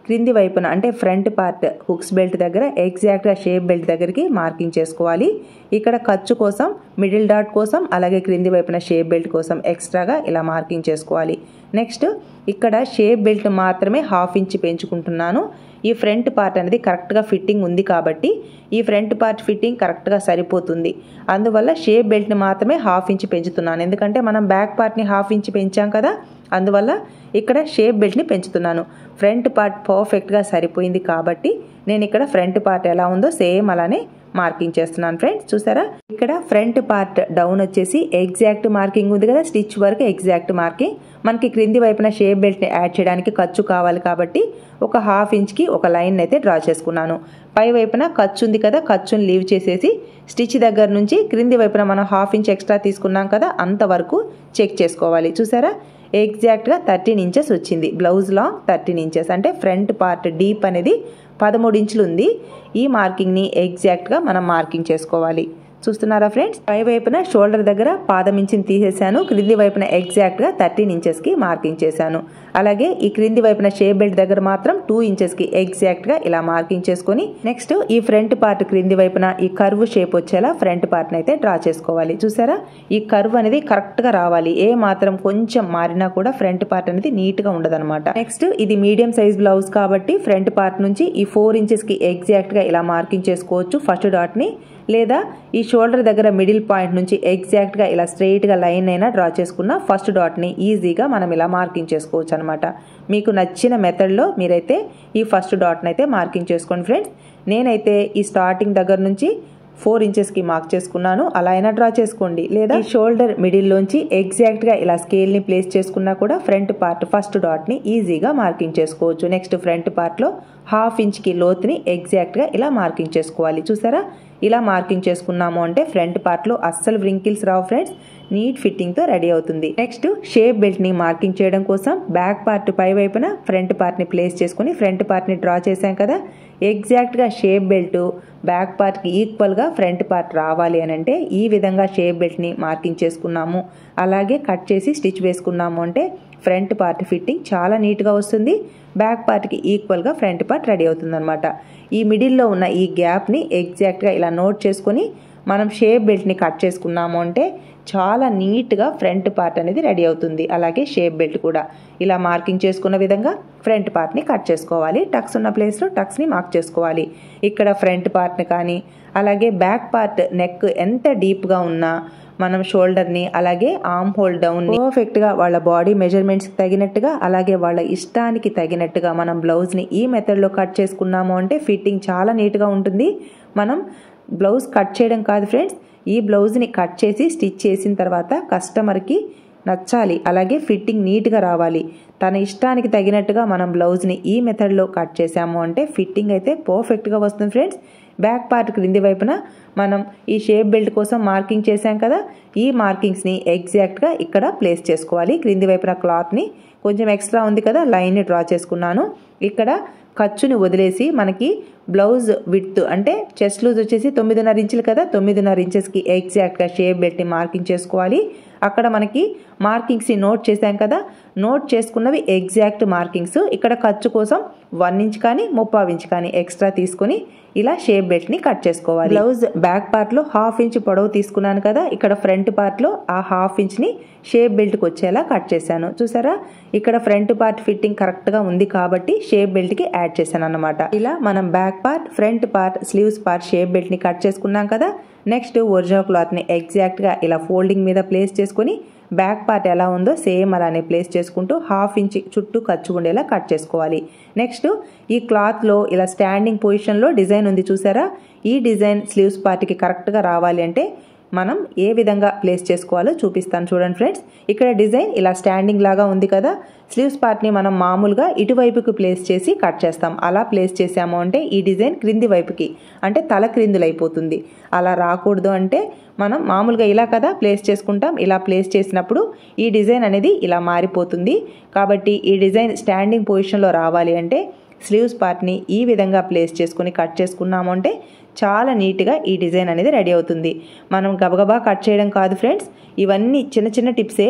క్రింది వైపున అంటే ఫ్రంట్ పార్ట్ హుక్స్ బెల్ట్ దగ్గర ఎగ్జాక్ట్గా షేప్ బెల్ట్ దగ్గరికి మార్కింగ్ చేసుకోవాలి ఇక్కడ ఖర్చు కోసం మిడిల్ డాట్ కోసం అలాగే క్రింది వైపున షేప్ బెల్ట్ కోసం ఎక్స్ట్రాగా ఇలా మార్కింగ్ చేసుకోవాలి నెక్స్ట్ ఇక్కడ షేప్ బెల్ట్ మాత్రమే హాఫ్ ఇంచ్ పెంచుకుంటున్నాను ఈ ఫ్రంట్ పార్ట్ అనేది కరెక్ట్గా ఫిట్టింగ్ ఉంది కాబట్టి ఈ ఫ్రంట్ పార్ట్ ఫిట్టింగ్ కరెక్ట్గా సరిపోతుంది అందువల్ల షేప్ బెల్ట్ని మాత్రమే హాఫ్ ఇంచ్ పెంచుతున్నాను ఎందుకంటే మనం బ్యాక్ పార్ట్ని హాఫ్ ఇంచ్ పెంచాం కదా అందువల్ల ఇక్కడ షేప్ బెల్ట్ని పెంచుతున్నాను ఫ్రంట్ పార్ట్ పర్ఫెక్ట్గా సరిపోయింది కాబట్టి నేను ఇక్కడ ఫ్రంట్ పార్ట్ ఎలా ఉందో సేమ్ అలానే మార్కింగ్ చేస్తున్నాను ఫ్రెండ్స్ చూసారా ఇక్కడ ఫ్రంట్ పార్ట్ డౌన్ వచ్చేసి ఎగ్జాక్ట్ మార్కింగ్ ఉంది కదా స్టిచ్ వరకు ఎగ్జాక్ట్ మార్కింగ్ మనకి క్రింది వైపున షేప్ బెల్ట్ని యాడ్ చేయడానికి ఖర్చు కావాలి కాబట్టి ఒక హాఫ్ ఇంచ్కి ఒక లైన్ అయితే డ్రా చేసుకున్నాను పై వైపున ఖర్చు ఉంది కదా ఖర్చుని లీవ్ చేసేసి స్టిచ్ దగ్గర నుంచి క్రింది వైపున మనం హాఫ్ ఇంచ్ ఎక్స్ట్రా తీసుకున్నాం కదా అంతవరకు చెక్ చేసుకోవాలి చూసారా ఎగ్జాక్ట్గా థర్టీన్ ఇంచెస్ వచ్చింది బ్లౌజ్ లాంగ్ థర్టీన్ ఇంచెస్ అంటే ఫ్రంట్ పార్ట్ డీప్ అనేది పదమూడు ఇంచులు ఉంది ఈ మార్కింగ్ని ఎగ్జాక్ట్గా మనం మార్కింగ్ చేసుకోవాలి చూస్తున్నారా ఫ్రెండ్స్ పై వైపున షోల్డర్ దగ్గర పాదం ఇంచుని తీసేశాను క్రింది వైపున ఎగ్జాక్ట్గా థర్టీన్ ఇంచెస్కి మార్కింగ్ చేశాను అలాగే ఈ క్రింది వైపున షేప్ బెల్ట్ దగ్గర మాత్రం టూ ఇంచెస్కి ఎగ్జాక్ట్గా ఇలా మార్కింగ్ చేసుకొని నెక్స్ట్ ఈ ఫ్రంట్ పార్ట్ క్రింది వైపున ఈ కర్వ్ షేప్ వచ్చేలా ఫ్రంట్ పార్ట్ని అయితే డ్రా చేసుకోవాలి చూసారా ఈ కర్వ్ అనేది కరెక్ట్గా రావాలి ఏ మాత్రం కొంచెం మారినా కూడా ఫ్రంట్ పార్ట్ అనేది నీట్గా ఉండదన్నమాట నెక్స్ట్ ఇది మీడియం సైజ్ బ్లౌజ్ కాబట్టి ఫ్రంట్ పార్ట్ నుంచి ఈ ఫోర్ ఇంచెస్కి ఎగ్జాక్ట్గా ఇలా మార్కింగ్ చేసుకోవచ్చు ఫస్ట్ డాట్ని లేదా ఈ షోల్డర్ దగ్గర మిడిల్ పాయింట్ నుంచి ఎగ్జాక్ట్గా ఇలా స్ట్రెయిట్గా లైన్ అయినా డ్రా చేసుకున్న ఫస్ట్ డాట్ని ఈజీగా మనం ఇలా మార్కింగ్ చేసుకోవచ్చు అనమాట మీకు నచ్చిన మెథడ్లో మీరైతే ఈ ఫస్ట్ డాట్ని అయితే మార్కింగ్ చేసుకోండి ఫ్రెండ్స్ నేనైతే ఈ స్టార్టింగ్ దగ్గర నుంచి ఫోర్ ఇంచెస్కి మార్క్ చేసుకున్నాను అలా అయినా డ్రా చేసుకోండి లేదా ఈ షోల్డర్ మిడిల్లోంచి ఎగ్జాక్ట్గా ఇలా స్కేల్ని ప్లేస్ చేసుకున్నా కూడా ఫ్రంట్ పార్ట్ ఫస్ట్ డాట్ని ఈజీగా మార్కింగ్ చేసుకోవచ్చు నెక్స్ట్ ఫ్రంట్ పార్ట్లో హాఫ్ ఇంచ్కి లోతుని ఎగ్జాక్ట్గా ఇలా మార్కింగ్ చేసుకోవాలి చూసారా ఇలా మార్కింగ్ చేసుకున్నాము అంటే ఫ్రంట్ పార్ట్లో అస్సలు వ్రింకిల్స్ రావు ఫ్రెండ్స్ నీట్ ఫిట్టింగ్తో రెడీ అవుతుంది నెక్స్ట్ షేప్ బెల్ట్ని మార్కింగ్ చేయడం కోసం బ్యాక్ పార్ట్ పై వైపున ఫ్రంట్ పార్ట్ని ప్లేస్ చేసుకుని ఫ్రంట్ పార్ట్ని డ్రా చేశాం కదా ఎగ్జాక్ట్గా షేప్ బెల్ట్ బ్యాక్ పార్ట్కి ఈక్వల్గా ఫ్రంట్ పార్ట్ రావాలి అని అంటే ఈ విధంగా షేప్ బెల్ట్ని మార్కింగ్ చేసుకున్నాము అలాగే కట్ చేసి స్టిచ్ వేసుకున్నాము అంటే ఫ్రంట్ పార్ట్ ఫిట్టింగ్ చాలా నీట్గా వస్తుంది బ్యాక్ పార్ట్కి ఈక్వల్గా ఫ్రంట్ పార్ట్ రెడీ అవుతుంది అనమాట ఈ మిడిల్లో ఉన్న ఈ గ్యాప్ని ఎగ్జాక్ట్గా ఇలా నోట్ చేసుకొని మనం షేప్ బెల్ట్ని కట్ చేసుకున్నాము అంటే చాలా నీట్గా ఫ్రంట్ పార్ట్ అనేది రెడీ అవుతుంది అలాగే షేప్ బెల్ట్ కూడా ఇలా మార్కింగ్ చేసుకున్న విధంగా ఫ్రంట్ పార్ట్ని కట్ చేసుకోవాలి టక్స్ ఉన్న ప్లేస్లో టక్స్ని మార్క్ చేసుకోవాలి ఇక్కడ ఫ్రంట్ పార్ట్ని కానీ అలాగే బ్యాక్ పార్ట్ నెక్ ఎంత డీప్గా ఉన్నా మనం షోల్డర్ని అలాగే ఆర్మ్ హోల్ డౌన్ పర్ఫెక్ట్గా వాళ్ళ బాడీ మెజర్మెంట్స్కి తగినట్టుగా అలాగే వాళ్ళ ఇష్టానికి తగినట్టుగా మనం బ్లౌజ్ని ఈ మెథడ్లో కట్ చేసుకున్నాము అంటే ఫిట్టింగ్ చాలా నీట్గా ఉంటుంది మనం బ్లౌజ్ కట్ చేయడం కాదు ఫ్రెండ్స్ ఈ బ్లౌజ్ని కట్ చేసి స్టిచ్ చేసిన తర్వాత కస్టమర్కి నచ్చాలి అలాగే ఫిట్టింగ్ నీట్గా రావాలి తన ఇష్టానికి తగినట్టుగా మనం బ్లౌజ్ని ఈ మెథడ్లో కట్ చేసాము అంటే ఫిట్టింగ్ అయితే పర్ఫెక్ట్గా వస్తుంది ఫ్రెండ్స్ బ్యాక్ పార్ట్ క్రింది వైపున మనం ఈ షేప్ బెల్ట్ కోసం మార్కింగ్ చేసాం కదా ఈ మార్కింగ్స్ని ఎగ్జాక్ట్గా ఇక్కడ ప్లేస్ చేసుకోవాలి క్రింది వైపున క్లాత్ని కొంచెం ఎక్స్ట్రా ఉంది కదా లైన్ని డ్రా చేసుకున్నాను ఇక్కడ ఖర్చుని వదిలేసి మనకి బ్లౌజ్ విత్ అంటే చెస్ట్ లూజ్ వచ్చేసి తొమ్మిదిన్నర ఇంచులు కదా తొమ్మిదిన్నర ఇంచెస్కి ఎగ్జాక్ట్గా షేప్ బెల్ట్ని మార్కింగ్ చేసుకోవాలి అక్కడ మనకి మార్కింగ్స్ని నోట్ చేశాం కదా నోట్ చేసుకున్నవి ఎగ్జాక్ట్ మార్కింగ్స్ ఇక్కడ ఖర్చు కోసం వన్ ఇంచ్ కానీ ముప్పావు ఇంచ్ కానీ ఎక్స్ట్రా తీసుకొని ఇలా షేప్ బెల్ట్ని కట్ చేసుకోవాలి బ్లౌజ్ బ్యాక్ పార్ట్లో హాఫ్ ఇంచ్ పొడవు తీసుకున్నాను కదా ఇక్కడ ఫ్రంట్ పార్ట్లో ఆ హాఫ్ ఇంచ్ని షేప్ బెల్ట్కి వచ్చేలా కట్ చేశాను చూసారా ఇక్కడ ఫ్రంట్ పార్ట్ ఫిట్టింగ్ కరెక్ట్గా ఉంది కాబట్టి షేప్ బెల్ట్కి యాడ్ చేశాను అనమాట ఇలా మనం back part front part sleeves part shape బెల్ట్ని కట్ చేసుకున్నాం కదా నెక్స్ట్ ఒరిజినల్ క్లాత్ని ఎగ్జాక్ట్గా ఇలా ఫోల్డింగ్ మీద ప్లేస్ చేసుకొని బ్యాక్ పార్ట్ ఎలా ఉందో సేమ్ అలానే ప్లేస్ చేసుకుంటూ హాఫ్ ఇంచ్ చుట్టూ ఖర్చు ఉండేలా కట్ చేసుకోవాలి నెక్స్ట్ ఈ క్లాత్లో ఇలా స్టాండింగ్ పొజిషన్లో డిజైన్ ఉంది చూసారా ఈ డిజైన్ స్లీవ్స్ పార్ట్కి కరెక్ట్గా రావాలి అంటే మనం ఏ విధంగా ప్లేస్ చేసుకోవాలో చూపిస్తాను చూడండి ఫ్రెండ్స్ ఇక్కడ డిజైన్ ఇలా స్టాండింగ్ లాగా ఉంది కదా స్లీవ్స్ పార్ట్ని మనం మామూలుగా ఇటువైపుకి ప్లేస్ చేసి కట్ చేస్తాం అలా ప్లేస్ చేసాము అంటే ఈ డిజైన్ క్రింది వైపుకి అంటే తల క్రిందులు అయిపోతుంది అలా రాకూడదు అంటే మనం మామూలుగా ఇలా కదా ప్లేస్ చేసుకుంటాం ఇలా ప్లేస్ చేసినప్పుడు ఈ డిజైన్ అనేది ఇలా మారిపోతుంది కాబట్టి ఈ డిజైన్ స్టాండింగ్ పొజిషన్లో రావాలి అంటే స్లీవ్స్ పార్ట్ని ఈ విధంగా ప్లేస్ చేసుకుని కట్ చేసుకున్నాము అంటే చాలా నీట్గా ఈ డిజైన్ అనేది రెడీ అవుతుంది మనం గబగబా కట్ చేయడం కాదు ఫ్రెండ్స్ ఇవన్నీ చిన్న చిన్న టిప్సే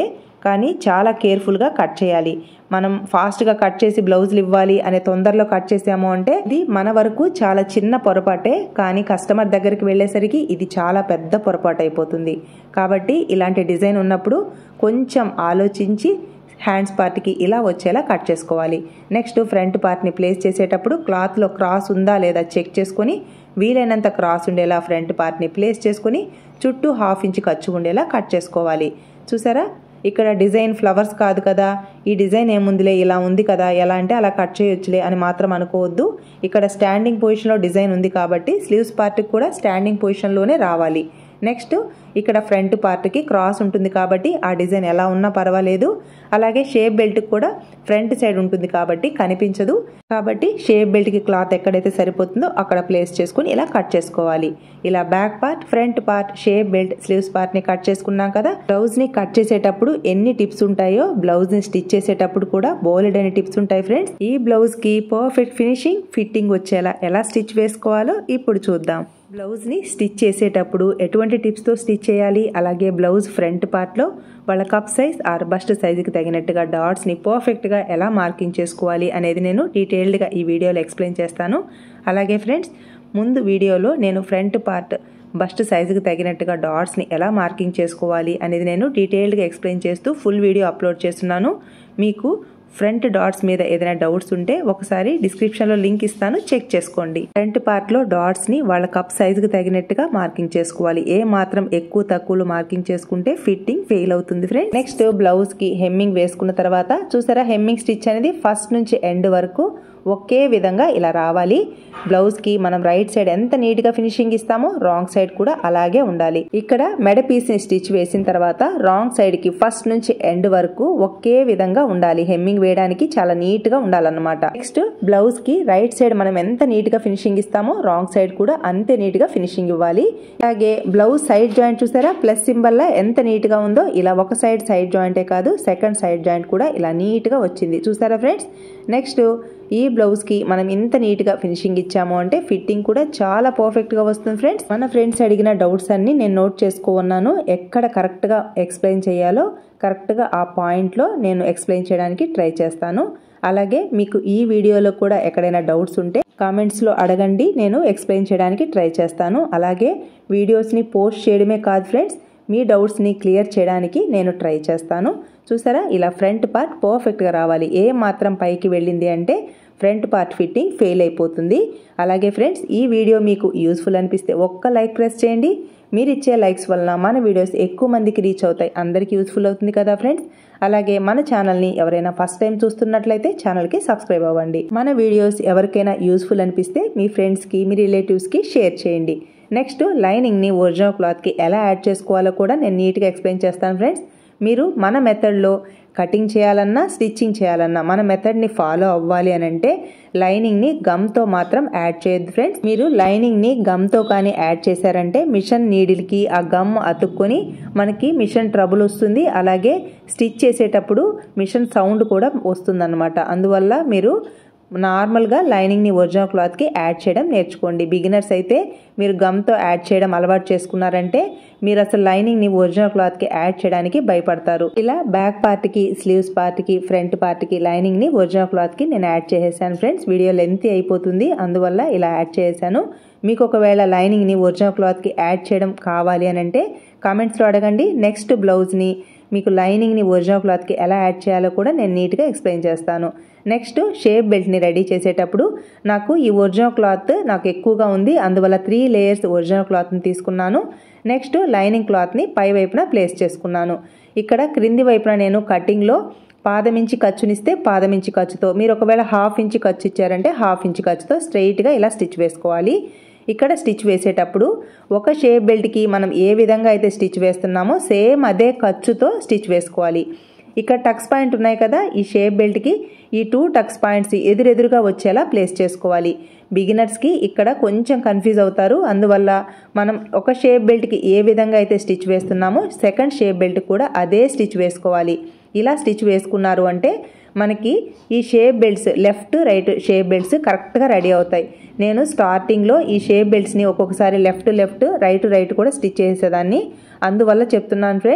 కానీ చాలా కేర్ఫుల్గా కట్ చేయాలి మనం ఫాస్ట్గా కట్ చేసి బ్లౌజులు ఇవ్వాలి అనే తొందరలో కట్ చేసాము అంటే ఇది మన వరకు చాలా చిన్న పొరపాటే కానీ కస్టమర్ దగ్గరికి వెళ్ళేసరికి ఇది చాలా పెద్ద పొరపాటు అయిపోతుంది కాబట్టి ఇలాంటి డిజైన్ ఉన్నప్పుడు కొంచెం ఆలోచించి హ్యాండ్స్ పార్ట్కి ఇలా వచ్చేలా కట్ చేసుకోవాలి నెక్స్ట్ ఫ్రంట్ పార్ట్ని ప్లేస్ చేసేటప్పుడు క్లాత్లో క్రాస్ ఉందా లేదా చెక్ చేసుకొని వీలైనంత క్రాస్ ఉండేలా ఫ్రంట్ పార్ట్ని ప్లేస్ చేసుకొని చుట్టూ హాఫ్ ఇంచ్ ఖర్చు ఉండేలా కట్ చేసుకోవాలి చూసారా ఇక్కడ డిజైన్ ఫ్లవర్స్ కాదు కదా ఈ డిజైన్ ఏముందిలే ఇలా ఉంది కదా ఎలా అంటే అలా కట్ చేయొచ్చులే అని మాత్రం అనుకోవద్దు ఇక్కడ స్టాండింగ్ పొజిషన్లో డిజైన్ ఉంది కాబట్టి స్లీవ్స్ పార్ట్కి కూడా స్టాండింగ్ పొజిషన్లోనే రావాలి నెక్స్ట్ ఇక్కడ ఫ్రంట్ పార్ట్కి క్రాస్ ఉంటుంది కాబట్టి ఆ డిజైన్ ఎలా ఉన్నా పర్వాలేదు అలాగే షేప్ బెల్ట్కి కూడా ఫ్రంట్ సైడ్ ఉంటుంది కాబట్టి కనిపించదు కాబట్టి షేప్ బెల్ట్కి క్లాత్ ఎక్కడైతే సరిపోతుందో అక్కడ ప్లేస్ చేసుకుని ఇలా కట్ చేసుకోవాలి ఇలా back part front part shape belt sleeves పార్ట్ని కట్ చేసుకున్నాం కదా బ్లౌజ్ని కట్ చేసేటప్పుడు ఎన్ని టిప్స్ ఉంటాయో బ్లౌజ్ని స్టిచ్ చేసేటప్పుడు కూడా బోలెడ్ అని టిప్స్ ఉంటాయి ఫ్రెండ్స్ ఈ బ్లౌజ్కి పర్ఫెక్ట్ ఫినిషింగ్ ఫిట్టింగ్ వచ్చేలా ఎలా స్టిచ్ వేసుకోవాలో ఇప్పుడు చూద్దాం బ్లౌజ్ని స్టిచ్ చేసేటప్పుడు ఎటువంటి టిప్స్తో స్టిచ్ చేయాలి అలాగే బ్లౌజ్ ఫ్రంట్ పార్ట్లో వాళ్ళ కప్ సైజ్ ఆర్ బస్ట్ సైజుకి తగినట్టుగా డాట్స్ని పర్ఫెక్ట్గా ఎలా మార్కింగ్ చేసుకోవాలి అనేది నేను డీటెయిల్డ్గా ఈ వీడియోలో ఎక్స్ప్లెయిన్ చేస్తాను అలాగే ఫ్రెండ్స్ ముందు వీడియోలో నేను ఫ్రంట్ పార్ట్ బస్ట్ సైజుకి తగినట్టుగా డాట్స్ని ఎలా మార్కింగ్ చేసుకోవాలి అనేది నేను డీటెయిల్డ్గా ఎక్స్ప్లెయిన్ చేస్తూ ఫుల్ వీడియో అప్లోడ్ చేస్తున్నాను మీకు ఫ్రంట్ డాట్స్ మీద ఏదైనా డౌట్స్ ఉంటే ఒకసారి డిస్క్రిప్షన్లో లింక్ ఇస్తాను చెక్ చేసుకోండి ఫ్రంట్ పార్ట్లో డాట్స్ని వాళ్ళ కప్ సైజుకి తగినట్టుగా మార్కింగ్ చేసుకోవాలి ఏ మాత్రం ఎక్కువ తక్కువలో మార్కింగ్ చేసుకుంటే ఫిట్టింగ్ ఫెయిల్ అవుతుంది ఫ్రెండ్ నెక్స్ట్ బ్లౌజ్కి హెమ్మింగ్ వేసుకున్న తర్వాత చూసారా హెమ్మింగ్ స్టిచ్ అనేది ఫస్ట్ నుంచి ఎండ్ వరకు ఒకే విధంగా ఇలా రావాలి బ్లౌజ్కి మనం రైట్ సైడ్ ఎంత నీట్గా ఫినిషింగ్ ఇస్తామో రాంగ్ సైడ్ కూడా అలాగే ఉండాలి ఇక్కడ మెడ పీస్ని స్టిచ్ వేసిన తర్వాత రాంగ్ సైడ్కి ఫస్ట్ నుంచి ఎండ్ వరకు ఒకే విధంగా ఉండాలి హెమ్మింగ్ వేయడానికి చాలా నీట్గా ఉండాలన్నమాట నెక్స్ట్ బ్లౌజ్కి రైట్ సైడ్ మనం ఎంత నీట్గా ఫినిషింగ్ ఇస్తామో రాంగ్ సైడ్ కూడా అంతే నీట్గా ఫినిషింగ్ ఇవ్వాలి అలాగే బ్లౌజ్ సైడ్ జాయింట్ చూసారా ప్లస్ సింబల్లా ఎంత నీట్గా ఉందో ఇలా ఒక సైడ్ సైడ్ జాయింటే కాదు సెకండ్ సైడ్ జాయింట్ కూడా ఇలా నీట్గా వచ్చింది చూసారా ఫ్రెండ్స్ నెక్స్ట్ ఈ బ్లౌజ్కి మనం ఇంత నీట్గా ఫినిషింగ్ ఇచ్చాము అంటే ఫిట్టింగ్ కూడా చాలా పర్ఫెక్ట్గా వస్తుంది ఫ్రెండ్స్ మన ఫ్రెండ్స్ అడిగిన డౌట్స్ అన్ని నేను నోట్ చేసుకున్నాను ఎక్కడ కరెక్ట్గా ఎక్స్ప్లెయిన్ చేయాలో కరెక్ట్గా ఆ పాయింట్లో నేను ఎక్స్ప్లెయిన్ చేయడానికి ట్రై చేస్తాను అలాగే మీకు ఈ వీడియోలో కూడా ఎక్కడైనా డౌట్స్ ఉంటే కామెంట్స్లో అడగండి నేను ఎక్స్ప్లెయిన్ చేయడానికి ట్రై చేస్తాను అలాగే వీడియోస్ని పోస్ట్ చేయడమే కాదు ఫ్రెండ్స్ మీ డౌట్స్ని క్లియర్ చేయడానికి నేను ట్రై చేస్తాను చూసారా ఇలా ఫ్రంట్ పార్ట్ పర్ఫెక్ట్గా రావాలి ఏ మాత్రం పైకి వెళ్ళింది అంటే ఫ్రంట్ పార్ట్ ఫిట్టింగ్ ఫెయిల్ అయిపోతుంది అలాగే ఫ్రెండ్స్ ఈ వీడియో మీకు యూస్ఫుల్ అనిపిస్తే ఒక్క లైక్ ప్రెస్ చేయండి మీరు ఇచ్చే లైక్స్ వలన మన వీడియోస్ ఎక్కువ మందికి రీచ్ అవుతాయి అందరికీ యూస్ఫుల్ అవుతుంది కదా ఫ్రెండ్స్ అలాగే మన ఛానల్ని ఎవరైనా ఫస్ట్ టైం చూస్తున్నట్లయితే ఛానల్కి సబ్స్క్రైబ్ అవ్వండి మన వీడియోస్ ఎవరికైనా యూస్ఫుల్ అనిపిస్తే మీ ఫ్రెండ్స్కి మీ రిలేటివ్స్కి షేర్ చేయండి నెక్స్ట్ లైనింగ్ని ఒరిజినల్ క్లాత్కి ఎలా యాడ్ చేసుకోవాలో కూడా నేను నీట్గా ఎక్స్ప్లెయిన్ చేస్తాను ఫ్రెండ్స్ మీరు మన మెథడ్లో కటింగ్ చేయాలన్నా స్టిచ్చింగ్ చేయాలన్నా మన మెథడ్ని ఫాలో అవ్వాలి అని అంటే లైనింగ్ని గమ్తో మాత్రం యాడ్ చేయొద్దు ఫ్రెండ్స్ మీరు లైనింగ్ని గమ్తో కానీ యాడ్ చేశారంటే మిషన్ నీడిల్కి ఆ గమ్ అతుక్కొని మనకి మిషన్ ట్రబుల్ వస్తుంది అలాగే స్టిచ్ చేసేటప్పుడు మిషన్ సౌండ్ కూడా వస్తుందన్నమాట అందువల్ల మీరు నార్మల్గా లైనింగ్ని ఒరిజినల్ క్లాత్కి యాడ్ చేయడం నేర్చుకోండి బిగినర్స్ అయితే మీరు గమ్తో యాడ్ చేయడం అలవాటు చేసుకున్నారంటే మీరు అసలు లైనింగ్ని ఒరిజినల్ క్లాత్కి యాడ్ చేయడానికి భయపడతారు ఇలా బ్యాక్ పార్ట్కి స్లీవ్స్ పార్ట్కి ఫ్రంట్ పార్ట్కి లైనింగ్ని ఒరిజినల్ క్లాత్కి నేను యాడ్ చేసేసాను ఫ్రెండ్స్ వీడియో లెంత్ అయిపోతుంది అందువల్ల ఇలా యాడ్ చేశాను మీకు ఒకవేళ లైనింగ్ని ఒరిజినల్ క్లాత్కి యాడ్ చేయడం కావాలి అని అంటే కామెంట్స్లో అడగండి నెక్స్ట్ బ్లౌజ్ని మీకు లైనింగ్ని ఒరిజినల్ క్లాత్కి ఎలా యాడ్ చేయాలో కూడా నేను నీట్గా ఎక్స్ప్లెయిన్ చేస్తాను నెక్స్ట్ షేప్ బెల్ట్ని రెడీ చేసేటప్పుడు నాకు ఈ ఒరిజినల్ క్లాత్ నాకు ఎక్కువగా ఉంది అందువల్ల త్రీ లేయర్స్ ఒరిజినల్ క్లాత్ని తీసుకున్నాను నెక్స్ట్ లైనింగ్ క్లాత్ని పై వైపున ప్లేస్ చేసుకున్నాను ఇక్కడ క్రింది వైపున నేను కటింగ్లో పాదమించి ఖర్చునిస్తే పాదమించి ఖర్చుతో మీరు ఒకవేళ హాఫ్ ఇంచ్ ఖర్చు ఇచ్చారంటే హాఫ్ ఇంచ్ ఖర్చుతో స్ట్రైట్గా ఇలా స్టిచ్ వేసుకోవాలి ఇక్కడ స్టిచ్ వేసేటప్పుడు ఒక షేప్ బెల్ట్కి మనం ఏ విధంగా అయితే స్టిచ్ వేస్తున్నామో సేమ్ అదే ఖర్చుతో స్టిచ్ వేసుకోవాలి ఇక్కడ టక్స్ పాయింట్ ఉన్నాయి కదా ఈ షేప్ బెల్ట్కి ఈ టూ టక్స్ పాయింట్స్ ఎదురెదురుగా వచ్చేలా ప్లేస్ చేసుకోవాలి బిగినర్స్కి ఇక్కడ కొంచెం కన్ఫ్యూజ్ అవుతారు అందువల్ల మనం ఒక షేప్ బెల్ట్కి ఏ విధంగా అయితే స్టిచ్ వేస్తున్నామో సెకండ్ షేప్ బెల్ట్ కూడా అదే స్టిచ్ వేసుకోవాలి ఇలా స్టిచ్ వేసుకున్నారు అంటే మనకి ఈ shape belts left right shape belts కరెక్ట్గా రెడీ అవుతాయి నేను స్టార్టింగ్లో ఈ షేప్ బెల్ట్స్ని ఒక్కొక్కసారి లెఫ్ట్ లెఫ్ట్ రైట్ రైట్ కూడా స్టిచ్ చేసేదాన్ని అందువల్ల చెప్తున్నాను ఫ్రెండ్స్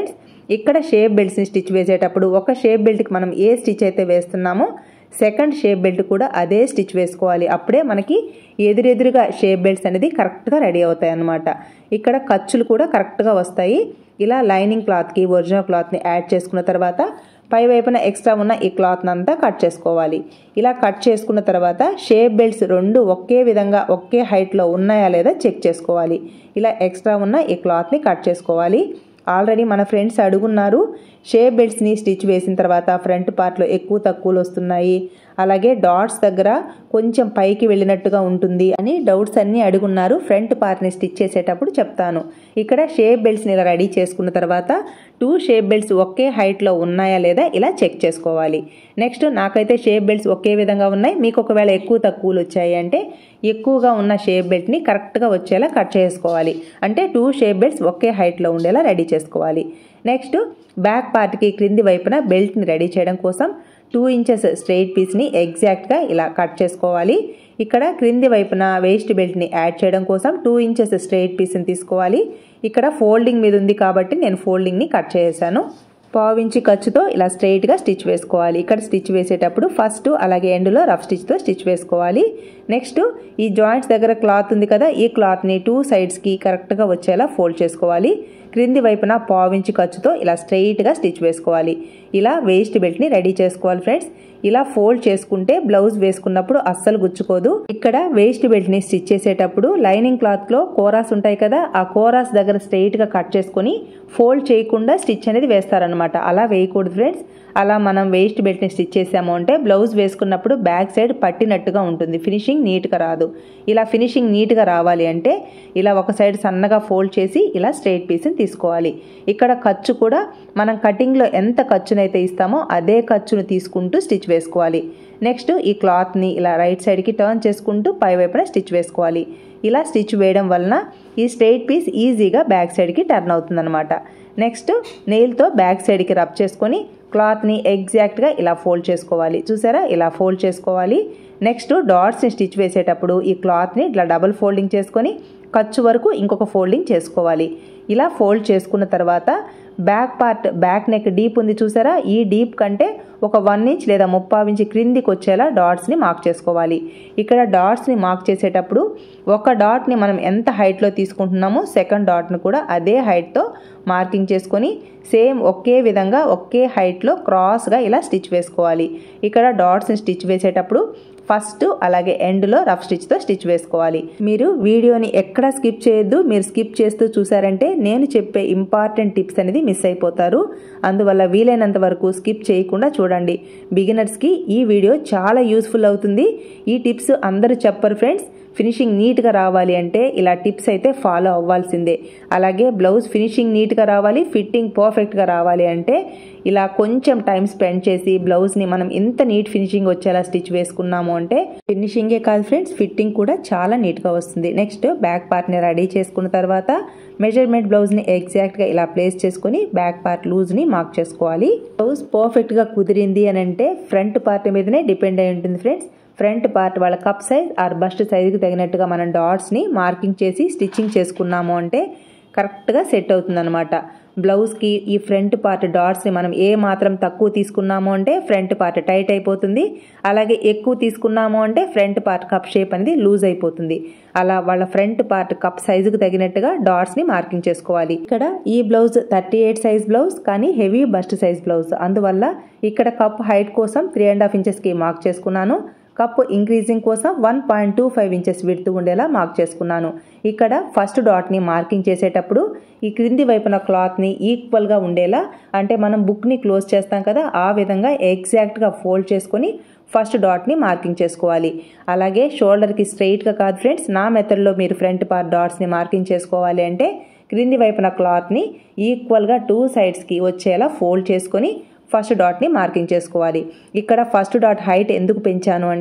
ఇక్కడ షేప్ బెల్ట్స్ని స్టిచ్ వేసేటప్పుడు ఒక షేప్ బెల్ట్కి మనం ఏ స్టిచ్ అయితే వేస్తున్నామో సెకండ్ షేప్ బెల్ట్ కూడా అదే స్టిచ్ వేసుకోవాలి అప్పుడే మనకి ఎదురెదురుగా షేప్ బెల్ట్స్ అనేది కరెక్ట్గా రెడీ అవుతాయి అన్నమాట ఇక్కడ ఖర్చులు కూడా కరెక్ట్గా వస్తాయి ఇలా లైనింగ్ క్లాత్కి ఒరిజినల్ క్లాత్ని యాడ్ చేసుకున్న తర్వాత పై వైపున ఎక్స్ట్రా ఉన్న ఈ క్లాత్ని అంతా కట్ చేసుకోవాలి ఇలా కట్ చేసుకున్న తర్వాత షేప్ బెల్ట్స్ రెండు ఒకే విధంగా ఒకే హైట్లో ఉన్నాయా లేదా చెక్ చేసుకోవాలి ఇలా ఎక్స్ట్రా ఉన్న ఈ క్లాత్ని కట్ చేసుకోవాలి ఆల్రెడీ మన ఫ్రెండ్స్ అడుగున్నారు షేప్ బెల్ట్స్ని స్టిచ్ వేసిన తర్వాత ఫ్రంట్ పార్ట్లో ఎక్కువ తక్కువలు వస్తున్నాయి అలాగే డాట్స్ దగ్గర కొంచెం పైకి వెళ్ళినట్టుగా ఉంటుంది అని డౌట్స్ అన్నీ అడుగున్నారు ఫ్రంట్ పార్ట్ని స్టిచ్ చేసేటప్పుడు చెప్తాను ఇక్కడ షేప్ బెల్ట్స్ని ఇలా రెడీ చేసుకున్న తర్వాత టూ షేప్ బెల్ట్స్ ఒకే హైట్లో ఉన్నాయా లేదా ఇలా చెక్ చేసుకోవాలి నెక్స్ట్ నాకైతే షేప్ బెల్ట్స్ ఒకే విధంగా ఉన్నాయి మీకు ఒకవేళ ఎక్కువ తక్కువలు వచ్చాయి అంటే ఎక్కువగా ఉన్న షేప్ బెల్ట్ని కరెక్ట్గా వచ్చేలా కట్ చేసుకోవాలి అంటే టూ షేప్ బెల్ట్స్ ఒకే హైట్లో ఉండేలా రెడీ చేసుకోవాలి నెక్స్ట్ బ్యాక్ పార్ట్కి క్రింది వైపున బెల్ట్ని రెడీ చేయడం కోసం టూ ఇంచెస్ స్ట్రెయిట్ పీస్ని ఎగ్జాక్ట్గా ఇలా కట్ చేసుకోవాలి ఇక్కడ క్రింది వైపున వేస్ట్ బెల్ట్ని యాడ్ చేయడం కోసం టూ ఇంచెస్ స్ట్రెయిట్ పీస్ని తీసుకోవాలి ఇక్కడ ఫోల్డింగ్ మీద ఉంది కాబట్టి నేను ఫోల్డింగ్ని కట్ చేశాను పావించి ఖర్చుతో ఇలా స్ట్రైట్గా స్టిచ్ వేసుకోవాలి ఇక్కడ స్టిచ్ వేసేటప్పుడు ఫస్ట్ అలాగే ఎండ్లో రఫ్ స్టిచ్తో స్టిచ్ వేసుకోవాలి నెక్స్ట్ ఈ జాయింట్స్ దగ్గర క్లాత్ ఉంది కదా ఈ క్లాత్ని టూ సైడ్స్కి కరెక్ట్గా వచ్చేలా ఫోల్డ్ చేసుకోవాలి క్రింది వైపున పావించి ఖర్చుతో ఇలా స్ట్రైట్గా స్టిచ్ వేసుకోవాలి ఇలా వేస్ట్ బెల్ట్ని రెడీ చేసుకోవాలి ఫ్రెండ్స్ ఇలా ఫోల్డ్ చేసుకుంటే బ్లౌజ్ వేసుకున్నప్పుడు అస్సలు గుచ్చుకోదు ఇక్కడ వేస్ట్ బెల్ట్ని స్టిచ్ చేసేటప్పుడు లైనింగ్ క్లాత్లో కోరాస్ ఉంటాయి కదా ఆ కోరాస్ దగ్గర స్ట్రైట్గా కట్ చేసుకొని ఫోల్డ్ చేయకుండా స్టిచ్ అనేది వేస్తారనమాట అలా వేయకూడదు ఫ్రెండ్స్ అలా మనం వేస్ట్ బెల్ట్ని స్టిచ్ చేసాము అంటే బ్లౌజ్ వేసుకున్నప్పుడు బ్యాక్ సైడ్ పట్టినట్టుగా ఉంటుంది ఫినిషింగ్ నీట్గా రాదు ఇలా ఫినిషింగ్ నీట్గా రావాలి అంటే ఇలా ఒక సైడ్ సన్నగా ఫోల్డ్ చేసి ఇలా స్ట్రైట్ పీస్ని తీసుకోవాలి ఇక్కడ ఖర్చు కూడా మనం కటింగ్లో ఎంత ఖర్చునైతే ఇస్తామో అదే ఖర్చును తీసుకుంటూ స్టిచ్ వేసుకోవాలి నెక్స్ట్ ఈ క్లాత్ని ఇలా రైట్ సైడ్కి టర్న్ చేసుకుంటూ పై వైపున స్టిచ్ వేసుకోవాలి ఇలా స్టిచ్ వేయడం వలన ఈ స్ట్రైట్ పీస్ ఈజీగా బ్యాక్ సైడ్కి టర్న్ అవుతుందన్నమాట నెక్స్ట్ నెయిల్తో బ్యాక్ సైడ్కి రబ్ చేసుకొని క్లాత్ని ఎగ్జాక్ట్గా ఇలా ఫోల్డ్ చేసుకోవాలి చూసారా ఇలా ఫోల్డ్ చేసుకోవాలి నెక్స్ట్ డాట్స్ని స్టిచ్ వేసేటప్పుడు ఈ క్లాత్ని ఇట్లా డబుల్ ఫోల్డింగ్ చేసుకొని ఖర్చు వరకు ఇంకొక ఫోల్డింగ్ చేసుకోవాలి ఇలా ఫోల్డ్ చేసుకున్న తర్వాత back part back neck deep ఉంది చూసారా ఈ డీప్ కంటే ఒక వన్ ఇంచ్ లేదా ముప్పావు ఇంచ్ క్రిందికి వచ్చేలా డాట్స్ని మార్క్ చేసుకోవాలి ఇక్కడ డాట్స్ని మార్క్ చేసేటప్పుడు ఒక డాట్ని మనం ఎంత హైట్లో తీసుకుంటున్నామో సెకండ్ డాట్ను కూడా అదే హైట్తో మార్కింగ్ చేసుకొని సేమ్ ఒకే విధంగా ఒకే హైట్లో క్రాస్గా ఇలా స్టిచ్ వేసుకోవాలి ఇక్కడ డాట్స్ని స్టిచ్ వేసేటప్పుడు ఫస్ట్ అలాగే ఎండ్లో రఫ్ స్టిచ్తో స్టిచ్ వేసుకోవాలి మీరు వీడియోని ఎక్కడ స్కిప్ చేయొద్దు మీరు స్కిప్ చేస్తూ చూసారంటే నేను చెప్పే ఇంపార్టెంట్ టిప్స్ అనేది మిస్ అయిపోతారు అందువల్ల వీలైనంత వరకు స్కిప్ చేయకుండా చూడండి బిగినర్స్కి ఈ వీడియో చాలా యూస్ఫుల్ అవుతుంది ఈ టిప్స్ అందరూ చెప్పరు ఫ్రెండ్స్ ఫినిషింగ్ నీట్గా రావాలి అంటే ఇలా టిప్స్ అయితే ఫాలో అవ్వాల్సిందే అలాగే బ్లౌజ్ ఫినిషింగ్ నీట్గా రావాలి ఫిట్టింగ్ పర్ఫెక్ట్గా రావాలి అంటే ఇలా కొంచెం టైం స్పెండ్ చేసి బ్లౌజ్ని మనం ఇంత నీట్ ఫినిషింగ్ వచ్చేలా స్టిచ్ వేసుకున్నాము అంటే ఫినిషింగే కాదు ఫ్రెండ్స్ ఫిట్టింగ్ కూడా చాలా నీట్గా వస్తుంది నెక్స్ట్ బ్యాక్ పార్ట్ని రెడీ చేసుకున్న తర్వాత మెజర్మెంట్ బ్లౌజ్ని ఎగ్జాక్ట్గా ఇలా ప్లేస్ చేసుకొని బ్యాక్ పార్ట్ లూజ్ని మార్క్ చేసుకోవాలి బ్లౌజ్ పర్ఫెక్ట్గా కుదిరింది అని అంటే ఫ్రంట్ పార్ట్ మీదనే డిపెండ్ అయి ఉంటుంది ఫ్రెండ్స్ ఫ్రంట్ పార్ట్ వాళ్ళ కప్ సైజ్ ఆర్ బస్ట్ సైజుకి తగినట్టుగా మనం డాట్స్ని మార్కింగ్ చేసి స్టిచ్చింగ్ చేసుకున్నాము అంటే కరెక్ట్గా సెట్ అవుతుందన్నమాట బ్లౌజ్కి ఈ ఫ్రంట్ పార్ట్ డాట్స్ని మనం ఏ మాత్రం తక్కువ తీసుకున్నాము అంటే ఫ్రంట్ పార్ట్ టైట్ అయిపోతుంది అలాగే ఎక్కువ తీసుకున్నాము అంటే ఫ్రంట్ పార్ట్ కప్ షేప్ అనేది లూజ్ అయిపోతుంది అలా వాళ్ళ ఫ్రంట్ పార్ట్ కప్ సైజుకు తగినట్టుగా డాట్స్ని మార్కింగ్ చేసుకోవాలి ఇక్కడ ఈ blouse thirty eight size blouse కానీ హెవీ బస్ట్ సైజ్ బ్లౌజ్ అందువల్ల ఇక్కడ కప్ హైట్ కోసం త్రీ అండ్ హాఫ్ ఇంచెస్కి మార్క్ చేసుకున్నాను కప్ ఇంక్రీజింగ్ కోసం one point two five inches విడుతూ ఉండేలా మార్క్ చేసుకున్నాను ఇక్కడ ఫస్ట్ డాట్ని మార్కింగ్ చేసేటప్పుడు ఈ క్రింది వైపున క్లాత్ని ఈక్వల్గా ఉండేలా అంటే మనం బుక్ని క్లోజ్ చేస్తాం కదా ఆ విధంగా ఎగ్జాక్ట్గా ఫోల్డ్ చేసుకొని ఫస్ట్ డాట్ని మార్కింగ్ చేసుకోవాలి అలాగే షోల్డర్కి స్ట్రైట్గా కాదు ఫ్రెండ్స్ నా మెథడ్లో మీరు ఫ్రంట్ పార్ట్ డాట్స్ని మార్కింగ్ చేసుకోవాలి అంటే క్రింది వైపున క్లాత్ని ఈక్వల్గా టూ సైడ్స్కి వచ్చేలా ఫోల్డ్ చేసుకొని ఫస్ట్ డాట్ని మార్కింగ్ చేసుకోవాలి ఇక్కడ ఫస్ట్ డాట్ హైట్ ఎందుకు పెంచాను అంటే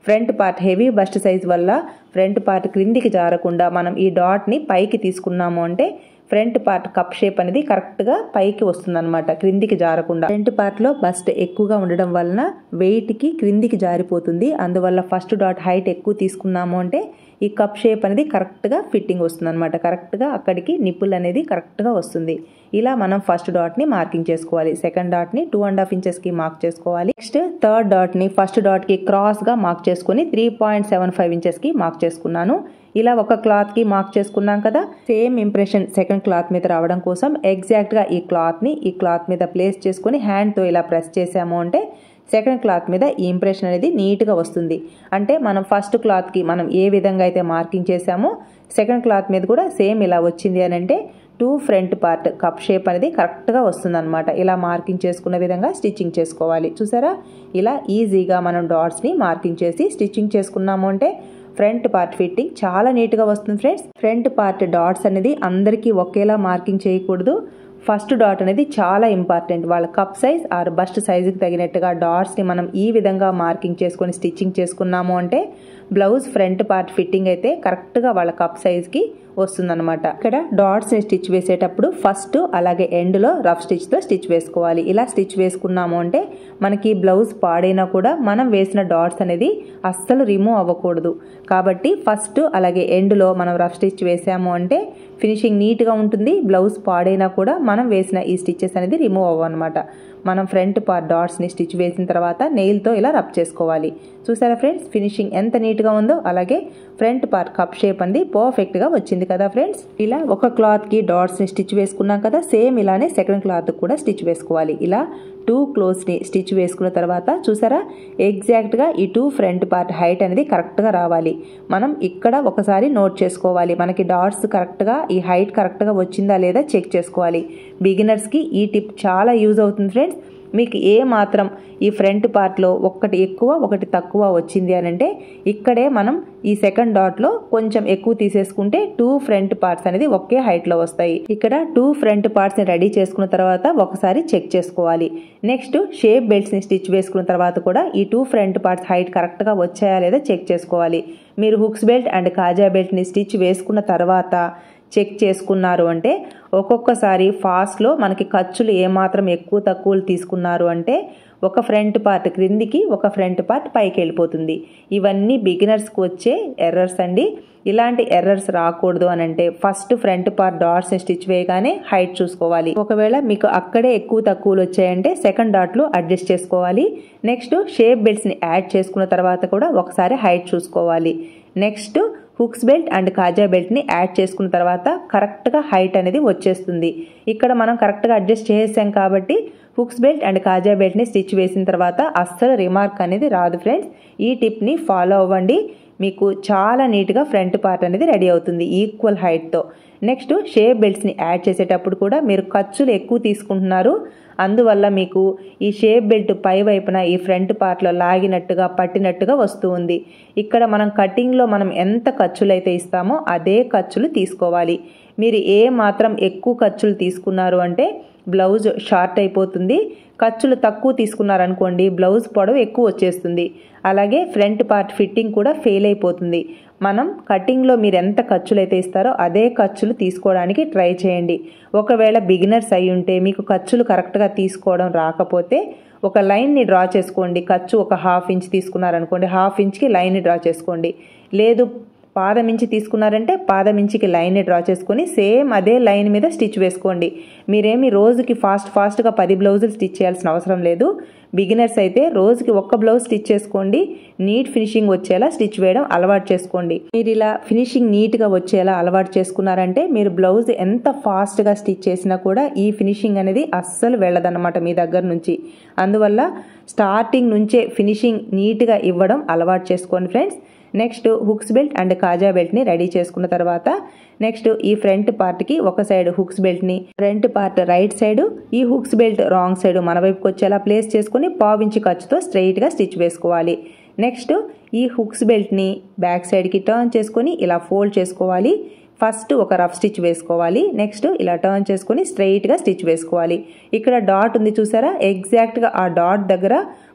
front part heavy bust size వల్ల ఫ్రంట్ పార్ట్ క్రిందికి జారకుండా మనం ఈ డాట్ని పైకి తీసుకున్నాము అంటే ఫ్రంట్ పార్ట్ కప్ షేప్ అనేది కరెక్ట్గా పైకి వస్తుందన్నమాట క్రిందికి జారకుండా ఫ్రంట్ పార్ట్లో బస్ట్ ఎక్కువగా ఉండడం వలన వెయిట్కి క్రిందికి జారిపోతుంది అందువల్ల ఫస్ట్ డాట్ హైట్ ఎక్కువ తీసుకున్నాము అంటే ఈ కప్ షేప్ అనేది కరెక్ట్గా ఫిట్టింగ్ వస్తుంది అనమాట కరెక్ట్గా అక్కడికి నిప్పుల్ అనేది కరెక్ట్గా వస్తుంది ఇలా మనం ఫస్ట్ డాట్ని మార్కింగ్ చేసుకోవాలి సెకండ్ డాట్ని టూ అండ్ హాఫ్ ఇంచెస్కి మార్క్ చేసుకోవాలి నెక్స్ట్ థర్డ్ డాట్ని ఫస్ట్ డాట్కి క్రాస్గా మార్క్ చేసుకొని త్రీ పాయింట్ సెవెన్ ఫైవ్ ఇంచెస్కి మార్క్ చేసుకున్నాను ఇలా ఒక క్లాత్కి మార్క్ చేసుకున్నాం కదా సేమ్ ఇంప్రెషన్ సెకండ్ క్లాత్ మీద రావడం కోసం ఎగ్జాక్ట్గా ఈ క్లాత్ని ఈ క్లాత్ మీద ప్లేస్ చేసుకొని హ్యాండ్తో ఇలా ప్రెస్ చేసాము అంటే సెకండ్ క్లాత్ మీద ఈ ఇంప్రెషన్ అనేది నీట్గా వస్తుంది అంటే మనం ఫస్ట్ క్లాత్కి మనం ఏ విధంగా అయితే మార్కింగ్ చేసామో సెకండ్ క్లాత్ మీద కూడా సేమ్ ఇలా వచ్చింది అని అంటే two front part cup shape అనేది కరెక్ట్గా వస్తుందన్నమాట ఇలా మార్కింగ్ చేసుకున్న విధంగా స్టిచ్చింగ్ చేసుకోవాలి చూసారా ఇలా ఈజీగా మనం డాట్స్ని మార్కింగ్ చేసి స్టిచ్చింగ్ చేసుకున్నాము అంటే ఫ్రంట్ పార్ట్ ఫిట్టింగ్ చాలా నీట్గా వస్తుంది ఫ్రెండ్స్ ఫ్రంట్ పార్ట్ డాట్స్ అనేది అందరికీ ఒకేలా మార్కింగ్ చేయకూడదు ఫస్ట్ డాట్ అనేది చాలా ఇంపార్టెంట్ వాళ్ళ కప్ సైజ్ ఆర్ బస్ట్ సైజుకి తగినట్టుగా డాట్స్ని మనం ఈ విధంగా మార్కింగ్ చేసుకొని స్టిచ్చింగ్ చేసుకున్నాము అంటే బ్లౌజ్ ఫ్రంట్ పార్ట్ ఫిట్టింగ్ అయితే కరెక్ట్గా వాళ్ళ కప్ సైజ్కి వస్తుందన్నమాట ఇక్కడ డాట్స్ని స్టిచ్ వేసేటప్పుడు ఫస్ట్ అలాగే ఎండ్లో రఫ్ స్టిచ్తో స్టిచ్ వేసుకోవాలి ఇలా స్టిచ్ వేసుకున్నాము అంటే మనకి బ్లౌజ్ పాడైనా కూడా మనం వేసిన డాట్స్ అనేది అస్సలు రిమూవ్ అవ్వకూడదు కాబట్టి ఫస్ట్ అలాగే ఎండ్లో మనం రఫ్ స్టిచ్ వేసాము అంటే ఫినిషింగ్ నీట్గా ఉంటుంది బ్లౌజ్ పాడైనా కూడా మనం వేసిన ఈ స్టిచ్చెస్ అనేది రిమూవ్ అవ్వనమాట మనం ఫ్రంట్ పార్ట్ డాట్స్ని స్టిచ్ వేసిన తర్వాత నెయిల్తో ఇలా రబ్ చేసుకోవాలి చూసారా ఫ్రెండ్స్ ఫినిషింగ్ ఎంత నీట్గా ఉందో అలాగే ఫ్రంట్ పార్ట్ కప్ షేప్ అనేది పర్ఫెక్ట్గా వచ్చింది కదా ఫ్రెండ్స్ ఇలా ఒక క్లాత్కి డాట్స్ని స్టిచ్ వేసుకున్నాం కదా సేమ్ ఇలానే సెకండ్ క్లాత్ కూడా స్టిచ్ వేసుకోవాలి ఇలా టూ క్లోత్స్ని స్టిచ్ వేసుకున్న తర్వాత చూసారా ఎగ్జాక్ట్గా ఈ టూ ఫ్రంట్ పార్ట్ హైట్ అనేది కరెక్ట్గా రావాలి మనం ఇక్కడ ఒకసారి నోట్ చేసుకోవాలి మనకి డాట్స్ కరెక్ట్గా ఈ హైట్ కరెక్ట్గా వచ్చిందా లేదా చెక్ చేసుకోవాలి బిగినర్స్కి ఈ టిప్ చాలా యూజ్ అవుతుంది ఫ్రెండ్స్ మీకు ఏ మాత్రం ఈ ఫ్రంట్ పార్ట్లో ఒకటి ఎక్కువ ఒకటి తక్కువ వచ్చింది అని అంటే ఇక్కడే మనం ఈ సెకండ్ డాట్లో కొంచెం ఎక్కువ తీసేసుకుంటే టూ ఫ్రంట్ పార్ట్స్ అనేది ఒకే హైట్లో వస్తాయి ఇక్కడ టూ ఫ్రంట్ పార్ట్స్ని రెడీ చేసుకున్న తర్వాత ఒకసారి చెక్ చేసుకోవాలి నెక్స్ట్ షేప్ బెల్ట్స్ని స్టిచ్ వేసుకున్న తర్వాత కూడా ఈ టూ ఫ్రంట్ పార్ట్స్ హైట్ కరెక్ట్గా వచ్చాయా లేదా చెక్ చేసుకోవాలి మీరు హుక్స్ బెల్ట్ అండ్ కాజా బెల్ట్ని స్టిచ్ వేసుకున్న తర్వాత చెక్ చేసుకున్నారు అంటే ఒక్కొక్కసారి ఫాస్ట్లో మనకి ఖర్చులు ఏమాత్రం ఎక్కువ తక్కువలు తీసుకున్నారు అంటే ఒక ఫ్రంట్ పార్ట్ క్రిందికి ఒక ఫ్రంట్ పార్ట్ పైకి వెళ్ళిపోతుంది ఇవన్నీ బిగినర్స్కి వచ్చే ఎర్రర్స్ అండి ఇలాంటి ఎర్రర్స్ రాకూడదు అని అంటే ఫస్ట్ ఫ్రంట్ పార్ట్ డాట్స్ని స్టిచ్ వేయగానే హైట్ చూసుకోవాలి ఒకవేళ మీకు అక్కడే ఎక్కువ తక్కువలు వచ్చాయంటే సెకండ్ డాట్లో అడ్జస్ట్ చేసుకోవాలి నెక్స్ట్ షేప్ బెల్ట్స్ని యాడ్ చేసుకున్న తర్వాత కూడా ఒకసారి హైట్ చూసుకోవాలి నెక్స్ట్ హుక్స్ బెల్ట్ అండ్ కాజా బెల్ట్ని యాడ్ చేసుకున్న తర్వాత కరెక్ట్గా హైట్ అనేది వచ్చేస్తుంది ఇక్కడ మనం కరెక్ట్గా అడ్జస్ట్ చేసాం కాబట్టి హుక్స్ బెల్ట్ అండ్ కాజా బెల్ట్ని స్టిచ్ వేసిన తర్వాత అస్సలు రిమార్క్ అనేది రాదు ఫ్రెండ్స్ ఈ టిప్ని ఫాలో అవ్వండి మీకు చాలా నీట్గా ఫ్రంట్ పార్ట్ అనేది రెడీ అవుతుంది ఈక్వల్ హైట్తో నెక్స్ట్ షేప్ బెల్ట్స్ని యాడ్ చేసేటప్పుడు కూడా మీరు ఖర్చులు ఎక్కువ తీసుకుంటున్నారు అందువల్ల మీకు ఈ షేప్ బెల్ట్ పై వైపున ఈ ఫ్రంట్ పార్ట్లో లాగినట్టుగా పట్టినట్టుగా వస్తూ ఉంది ఇక్కడ మనం కటింగ్లో మనం ఎంత ఖర్చులు అయితే ఇస్తామో అదే ఖర్చులు తీసుకోవాలి మీరు ఏ మాత్రం ఎక్కువ ఖర్చులు తీసుకున్నారు అంటే బ్లౌజ్ షార్ట్ అయిపోతుంది ఖర్చులు తక్కువ తీసుకున్నారనుకోండి బ్లౌజ్ పొడవు ఎక్కువ వచ్చేస్తుంది అలాగే ఫ్రంట్ పార్ట్ ఫిట్టింగ్ కూడా ఫెయిల్ అయిపోతుంది మనం కటింగ్లో మీరు ఎంత ఖర్చులు అయితే ఇస్తారో అదే ఖర్చులు తీసుకోవడానికి ట్రై చేయండి ఒకవేళ బిగినర్స్ అయి ఉంటే మీకు ఖర్చులు కరెక్ట్గా తీసుకోవడం రాకపోతే ఒక లైన్ని డ్రా చేసుకోండి ఖర్చు ఒక హాఫ్ ఇంచ్ తీసుకున్నారనుకోండి హాఫ్ ఇంచ్కి లైన్ని డ్రా చేసుకోండి లేదు పాదం ఇంచి తీసుకున్నారంటే పాదం ఇంచికి లైన్ని డ్రా చేసుకొని సేమ్ అదే లైన్ మీద స్టిచ్ వేసుకోండి మీరేమి రోజుకి ఫాస్ట్ ఫాస్ట్గా పది బ్లౌజులు స్టిచ్ చేయాల్సిన అవసరం లేదు బిగినర్స్ అయితే రోజుకి ఒక్క బ్లౌజ్ స్టిచ్ చేసుకోండి నీట్ ఫినిషింగ్ వచ్చేలా స్టిచ్ వేయడం అలవాటు చేసుకోండి మీరు ఇలా ఫినిషింగ్ నీట్గా వచ్చేలా అలవాటు చేసుకున్నారంటే మీరు బ్లౌజ్ ఎంత ఫాస్ట్గా స్టిచ్ చేసినా కూడా ఈ ఫినిషింగ్ అనేది అస్సలు వెళ్ళదన్నమాట మీ దగ్గర నుంచి అందువల్ల స్టార్టింగ్ నుంచే ఫినిషింగ్ నీట్గా ఇవ్వడం అలవాటు చేసుకోండి friends next hooks belt and కాజా బెల్ట్ని రెడీ చేసుకున్న తర్వాత నెక్స్ట్ ఈ ఫ్రంట్ పార్ట్కి ఒక సైడ్ హుక్స్ బెల్ట్ని ఫ్రంట్ పార్ట్ రైట్ సైడ్ ఈ హుక్స్ బెల్ట్ రాంగ్ సైడ్ మన వైపుకి వచ్చేలా ప్లేస్ చేసుకుని పావించి ఖర్చుతో స్ట్రైట్గా స్టిచ్ వేసుకోవాలి నెక్స్ట్ ఈ హుక్స్ బెల్ట్ని బ్యాక్ సైడ్కి టర్న్ చేసుకొని ఇలా ఫోల్డ్ చేసుకోవాలి ఫస్ట్ ఒక రఫ్ స్టిచ్ వేసుకోవాలి నెక్స్ట్ ఇలా టర్న్ చేసుకొని స్ట్రైట్గా స్టిచ్ వేసుకోవాలి ఇక్కడ డాట్ ఉంది చూసారా ఎగ్జాక్ట్గా ఆ డాట్ దగ్గర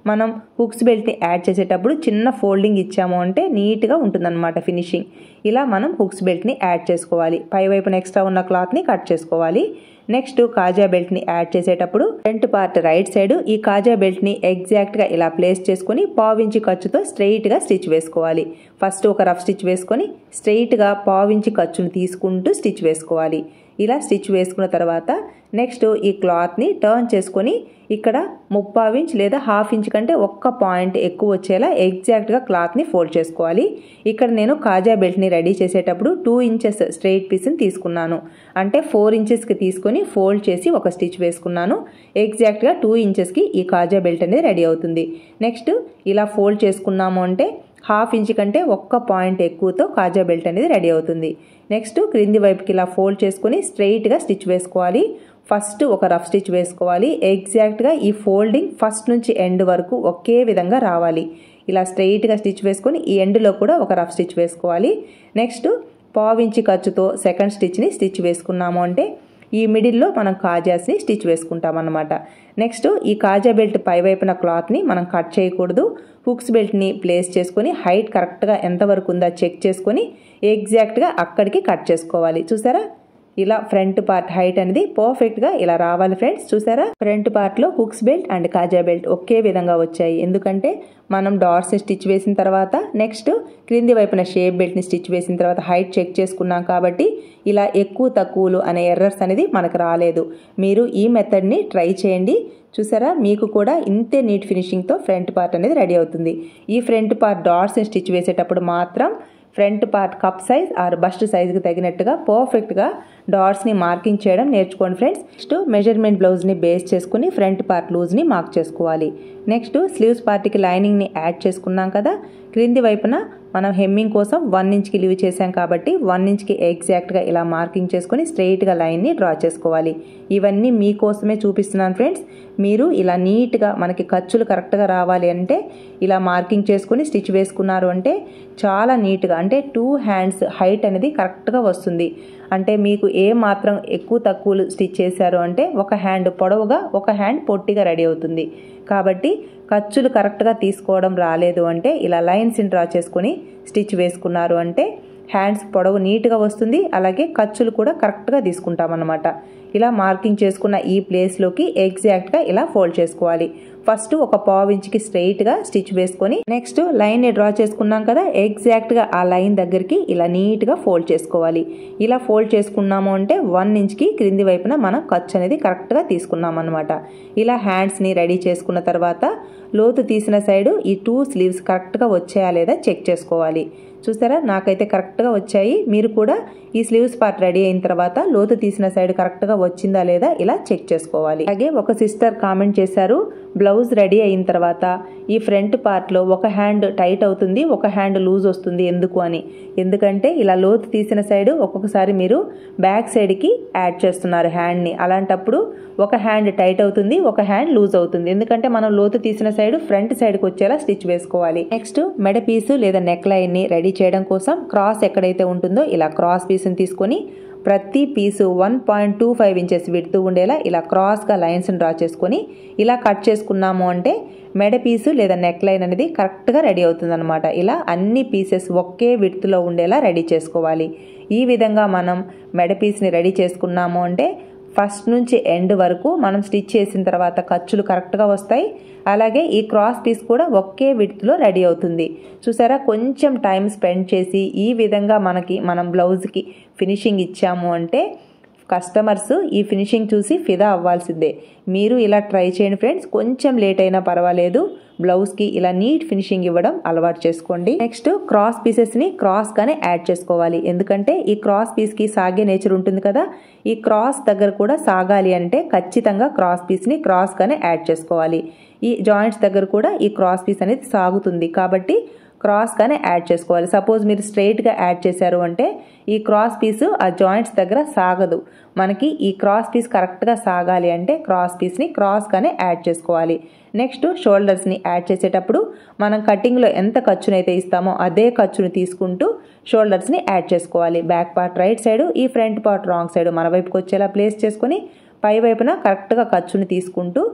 మనం హుక్స్ బెల్ట్ని యాడ్ చేసేటప్పుడు చిన్న ఫోల్డింగ్ ఇచ్చాము అంటే నీట్గా ఉంటుందన్నమాట ఫినిషింగ్ ఇలా మనం హుక్స్ బెల్ట్ని యాడ్ చేసుకోవాలి పై వైపున ఎక్స్ట్రా ఉన్న క్లాత్ని కట్ చేసుకోవాలి నెక్స్ట్ కాజా బెల్ట్ని యాడ్ చేసేటప్పుడు ఫ్రంట్ పార్ట్ రైట్ సైడ్ ఈ కాజా బెల్ట్ని ఎగ్జాక్ట్గా ఇలా ప్లేస్ చేసుకుని పావించి ఖర్చుతో స్ట్రెయిట్గా స్టిచ్ వేసుకోవాలి ఫస్ట్ ఒక రఫ్ స్టిచ్ వేసుకొని స్ట్రెయిట్గా పావించి ఖర్చును తీసుకుంటూ స్టిచ్ వేసుకోవాలి ఇలా స్టిచ్ వేసుకున్న తర్వాత నెక్స్ట్ ఈ క్లాత్ని టర్న్ చేసుకొని ఇక్కడ ముప్పావు ఇంచ్ లేదా హాఫ్ ఇంచ్ కంటే ఒక్క పాయింట్ ఎక్కువ వచ్చేలా ఎగ్జాక్ట్గా క్లాత్ని ఫోల్డ్ చేసుకోవాలి ఇక్కడ నేను కాజా బెల్ట్ని రెడీ చేసేటప్పుడు టూ ఇంచెస్ స్ట్రెయిట్ పీస్ని తీసుకున్నాను అంటే ఫోర్ ఇంచెస్కి తీసుకొని ఫోల్డ్ చేసి ఒక స్టిచ్ వేసుకున్నాను ఎగ్జాక్ట్గా టూ ఇంచెస్కి ఈ కాజా బెల్ట్ అనేది రెడీ అవుతుంది నెక్స్ట్ ఇలా ఫోల్డ్ చేసుకున్నాము అంటే హాఫ్ ఇంచ్ కంటే ఒక్క పాయింట్ ఎక్కువతో కాజా బెల్ట్ అనేది రెడీ అవుతుంది నెక్స్ట్ క్రింది వైపుకి ఇలా ఫోల్డ్ చేసుకుని స్ట్రెయిట్గా స్టిచ్ వేసుకోవాలి ఫస్ట్ ఒక రఫ్ స్టిచ్ వేసుకోవాలి ఎగ్జాక్ట్గా ఈ ఫోల్డింగ్ ఫస్ట్ నుంచి ఎండ్ వరకు ఒకే విధంగా రావాలి ఇలా స్ట్రెయిట్గా స్టిచ్ వేసుకొని ఈ ఎండ్లో కూడా ఒక రఫ్ స్టిచ్ వేసుకోవాలి నెక్స్ట్ పావించి ఖర్చుతో సెకండ్ స్టిచ్ని స్టిచ్ వేసుకున్నాము అంటే ఈ మిడిల్లో మనం కాజాస్ని స్టిచ్ వేసుకుంటాం అన్నమాట నెక్స్ట్ ఈ కాజా బెల్ట్ పై వైపున క్లాత్ని మనం కట్ చేయకూడదు హుక్స్ బెల్ట్ని ప్లేస్ చేసుకొని హైట్ కరెక్ట్గా ఎంతవరకు ఉందా చెక్ చేసుకొని ఎగ్జాక్ట్గా అక్కడికి కట్ చేసుకోవాలి చూసారా ఇలా ఫ్రంట్ పార్ట్ హైట్ అనేది పర్ఫెక్ట్గా ఇలా రావాలి ఫ్రెండ్స్ చూసారా ఫ్రంట్ పార్ట్లో హుక్స్ బెల్ట్ అండ్ కాజా బెల్ట్ ఒకే విధంగా వచ్చాయి ఎందుకంటే మనం డాట్స్ని స్టిచ్ వేసిన తర్వాత నెక్స్ట్ క్రింది వైపున షేప్ బెల్ట్ని స్టిచ్ వేసిన తర్వాత హైట్ చెక్ చేసుకున్నాం కాబట్టి ఇలా ఎక్కువ తక్కువలు అనే ఎర్రర్స్ అనేది మనకు రాలేదు మీరు ఈ మెథడ్ని ట్రై చేయండి చూసారా మీకు కూడా ఇంతే నీట్ ఫినిషింగ్తో ఫ్రంట్ పార్ట్ అనేది రెడీ అవుతుంది ఈ ఫ్రంట్ పార్ట్ డాట్స్ని స్టిచ్ వేసేటప్పుడు మాత్రం front part cup size or bust సైజ్కి తగినట్టుగా పర్ఫెక్ట్గా డాట్స్ని మార్కింగ్ చేయడం నేర్చుకోండి ఫ్రెండ్స్ నెక్స్ట్ మెజర్మెంట్ బ్లౌజ్ని బేస్ చేసుకుని ఫ్రంట్ పార్ట్ లూజ్ని మార్క్ చేసుకోవాలి నెక్స్ట్ స్లీవ్స్ పార్ట్కి లైనింగ్ని యాడ్ చేసుకున్నాం కదా క్రింది వైపున మనం హెమ్మింగ్ కోసం వన్ ఇంచ్కి లీవ్ చేసాం కాబట్టి వన్ ఇంచ్కి ఎగ్జాక్ట్గా ఇలా మార్కింగ్ చేసుకొని స్ట్రెయిట్గా లైన్ని డ్రా చేసుకోవాలి ఇవన్నీ మీకోసమే చూపిస్తున్నాను ఫ్రెండ్స్ మీరు ఇలా నీట్గా మనకి ఖర్చులు కరెక్ట్గా రావాలి అంటే ఇలా మార్కింగ్ చేసుకొని స్టిచ్ వేసుకున్నారు అంటే చాలా నీట్గా అంటే టూ హ్యాండ్స్ హైట్ అనేది కరెక్ట్గా వస్తుంది అంటే మీకు ఏ మాత్రం ఎక్కువ తక్కువలు స్టిచ్ చేశారు అంటే ఒక హ్యాండ్ పొడవుగా ఒక హ్యాండ్ పొట్టిగా రెడీ అవుతుంది కాబట్టి ఖర్చులు కరెక్ట్గా తీసుకోవడం రాలేదు అంటే ఇలా లైన్స్ని డ్రా చేసుకొని స్టిచ్ వేసుకున్నారు అంటే హ్యాండ్స్ పొడవు నీట్గా వస్తుంది అలాగే ఖర్చులు కూడా కరెక్ట్గా తీసుకుంటామన్నమాట ఇలా మార్కింగ్ చేసుకున్న ఈ ప్లేస్లోకి ఎగ్జాక్ట్గా ఇలా ఫోల్డ్ చేసుకోవాలి ఫస్ట్ ఒక పావు ఇంచ్కి స్ట్రెయిట్గా స్టిచ్ వేసుకొని నెక్స్ట్ లైన్ని డ్రా చేసుకున్నాం కదా ఎగ్జాక్ట్గా ఆ లైన్ దగ్గరికి ఇలా నీట్గా ఫోల్డ్ చేసుకోవాలి ఇలా ఫోల్డ్ చేసుకున్నాము అంటే వన్ ఇంచ్కి క్రింది వైపున మనం ఖర్చు అనేది కరెక్ట్గా తీసుకున్నాం అనమాట ఇలా హ్యాండ్స్ని రెడీ చేసుకున్న తర్వాత లోతు తీసిన సైడు ఈ టూ స్లీవ్స్ కరెక్ట్గా వచ్చాయా లేదా చెక్ చేసుకోవాలి చూసారా నాకైతే కరెక్ట్గా వచ్చాయి మీరు కూడా ఈ స్లీవ్స్ పార్ట్ రెడీ అయిన తర్వాత లోతు తీసిన సైడ్ కరెక్ట్గా వచ్చిందా లేదా ఇలా చెక్ చేసుకోవాలి అలాగే ఒక సిస్టర్ కామెంట్ చేశారు బ్లౌజ్ రెడీ అయిన తర్వాత ఈ ఫ్రంట్ పార్ట్లో ఒక హ్యాండ్ టైట్ అవుతుంది ఒక హ్యాండ్ లూజ్ వస్తుంది ఎందుకు అని ఎందుకంటే ఇలా లోతు తీసిన సైడ్ ఒక్కొక్కసారి మీరు బ్యాక్ సైడ్కి యాడ్ చేస్తున్నారు హ్యాండ్ని అలాంటప్పుడు ఒక హ్యాండ్ టైట్ అవుతుంది ఒక హ్యాండ్ లూజ్ అవుతుంది ఎందుకంటే మనం లోతు తీసిన సైడ్ ఫ్రంట్ సైడ్కి వచ్చేలా స్టిచ్ వేసుకోవాలి నెక్స్ట్ మెడ పీసు లేదా నెక్ లైన్ని రెడీ చేయడం కోసం క్రాస్ ఎక్కడైతే ఉంటుందో ఇలా క్రాస్ పీస్ని తీసుకొని ప్రతి piece one point two five inches విడుతూ ఉండేలా ఇలా క్రాస్గా లైన్స్ని డ్రా చేసుకొని ఇలా కట్ చేసుకున్నాము అంటే మెడ పీసు లేదా నెక్ లైన్ అనేది కరెక్ట్గా రెడీ అవుతుందన్నమాట ఇలా అన్ని పీసెస్ ఒకే విడుతులో ఉండేలా రెడీ చేసుకోవాలి ఈ విధంగా మనం మెడ పీస్ని రెడీ చేసుకున్నాము అంటే ఫస్ట్ నుంచి ఎండ్ వరకు మనం స్టిచ్ చేసిన తర్వాత ఖర్చులు కరెక్ట్గా వస్తాయి అలాగే ఈ క్రాస్ పీస్ కూడా ఒకే విడ్త్లో రెడీ అవుతుంది చూసారా కొంచెం టైం స్పెండ్ చేసి ఈ విధంగా మనకి మనం బ్లౌజ్కి ఫినిషింగ్ ఇచ్చాము అంటే కస్టమర్స్ ఈ ఫినిషింగ్ చూసి ఫిదా అవ్వాల్సిందే మీరు ఇలా ట్రై చేయండి ఫ్రెండ్స్ కొంచెం లేట్ అయినా పర్వాలేదు బ్లౌజ్కి ఇలా నీట్ ఫినిషింగ్ ఇవ్వడం అలవాటు చేసుకోండి నెక్స్ట్ క్రాస్ పీసెస్ని క్రాస్గానే యాడ్ చేసుకోవాలి ఎందుకంటే ఈ క్రాస్ పీస్కి సాగే నేచర్ ఉంటుంది కదా ఈ క్రాస్ దగ్గర కూడా సాగాలి అంటే ఖచ్చితంగా క్రాస్ పీస్ని క్రాస్గానే యాడ్ చేసుకోవాలి ఈ జాయింట్స్ దగ్గర కూడా ఈ క్రాస్ పీస్ అనేది సాగుతుంది కాబట్టి క్రాస్గానే యాడ్ చేసుకోవాలి సపోజ్ మీరు స్ట్రైట్గా యాడ్ చేశారు అంటే ఈ క్రాస్ పీసు ఆ జాయింట్స్ దగ్గర సాగదు మనకి ఈ క్రాస్ పీస్ కరెక్ట్గా సాగాలి అంటే క్రాస్ పీస్ని క్రాస్గానే యాడ్ చేసుకోవాలి నెక్స్ట్ షోల్డర్స్ని యాడ్ చేసేటప్పుడు మనం కటింగ్లో ఎంత ఖర్చునైతే ఇస్తామో అదే ఖర్చుని తీసుకుంటూ షోల్డర్స్ని యాడ్ చేసుకోవాలి బ్యాక్ పార్ట్ రైట్ సైడ్ ఈ ఫ్రంట్ పార్ట్ రాంగ్ సైడ్ మన వైపుకి వచ్చేలా ప్లేస్ చేసుకొని పై వైపున కరెక్ట్గా ఖర్చుని తీసుకుంటూ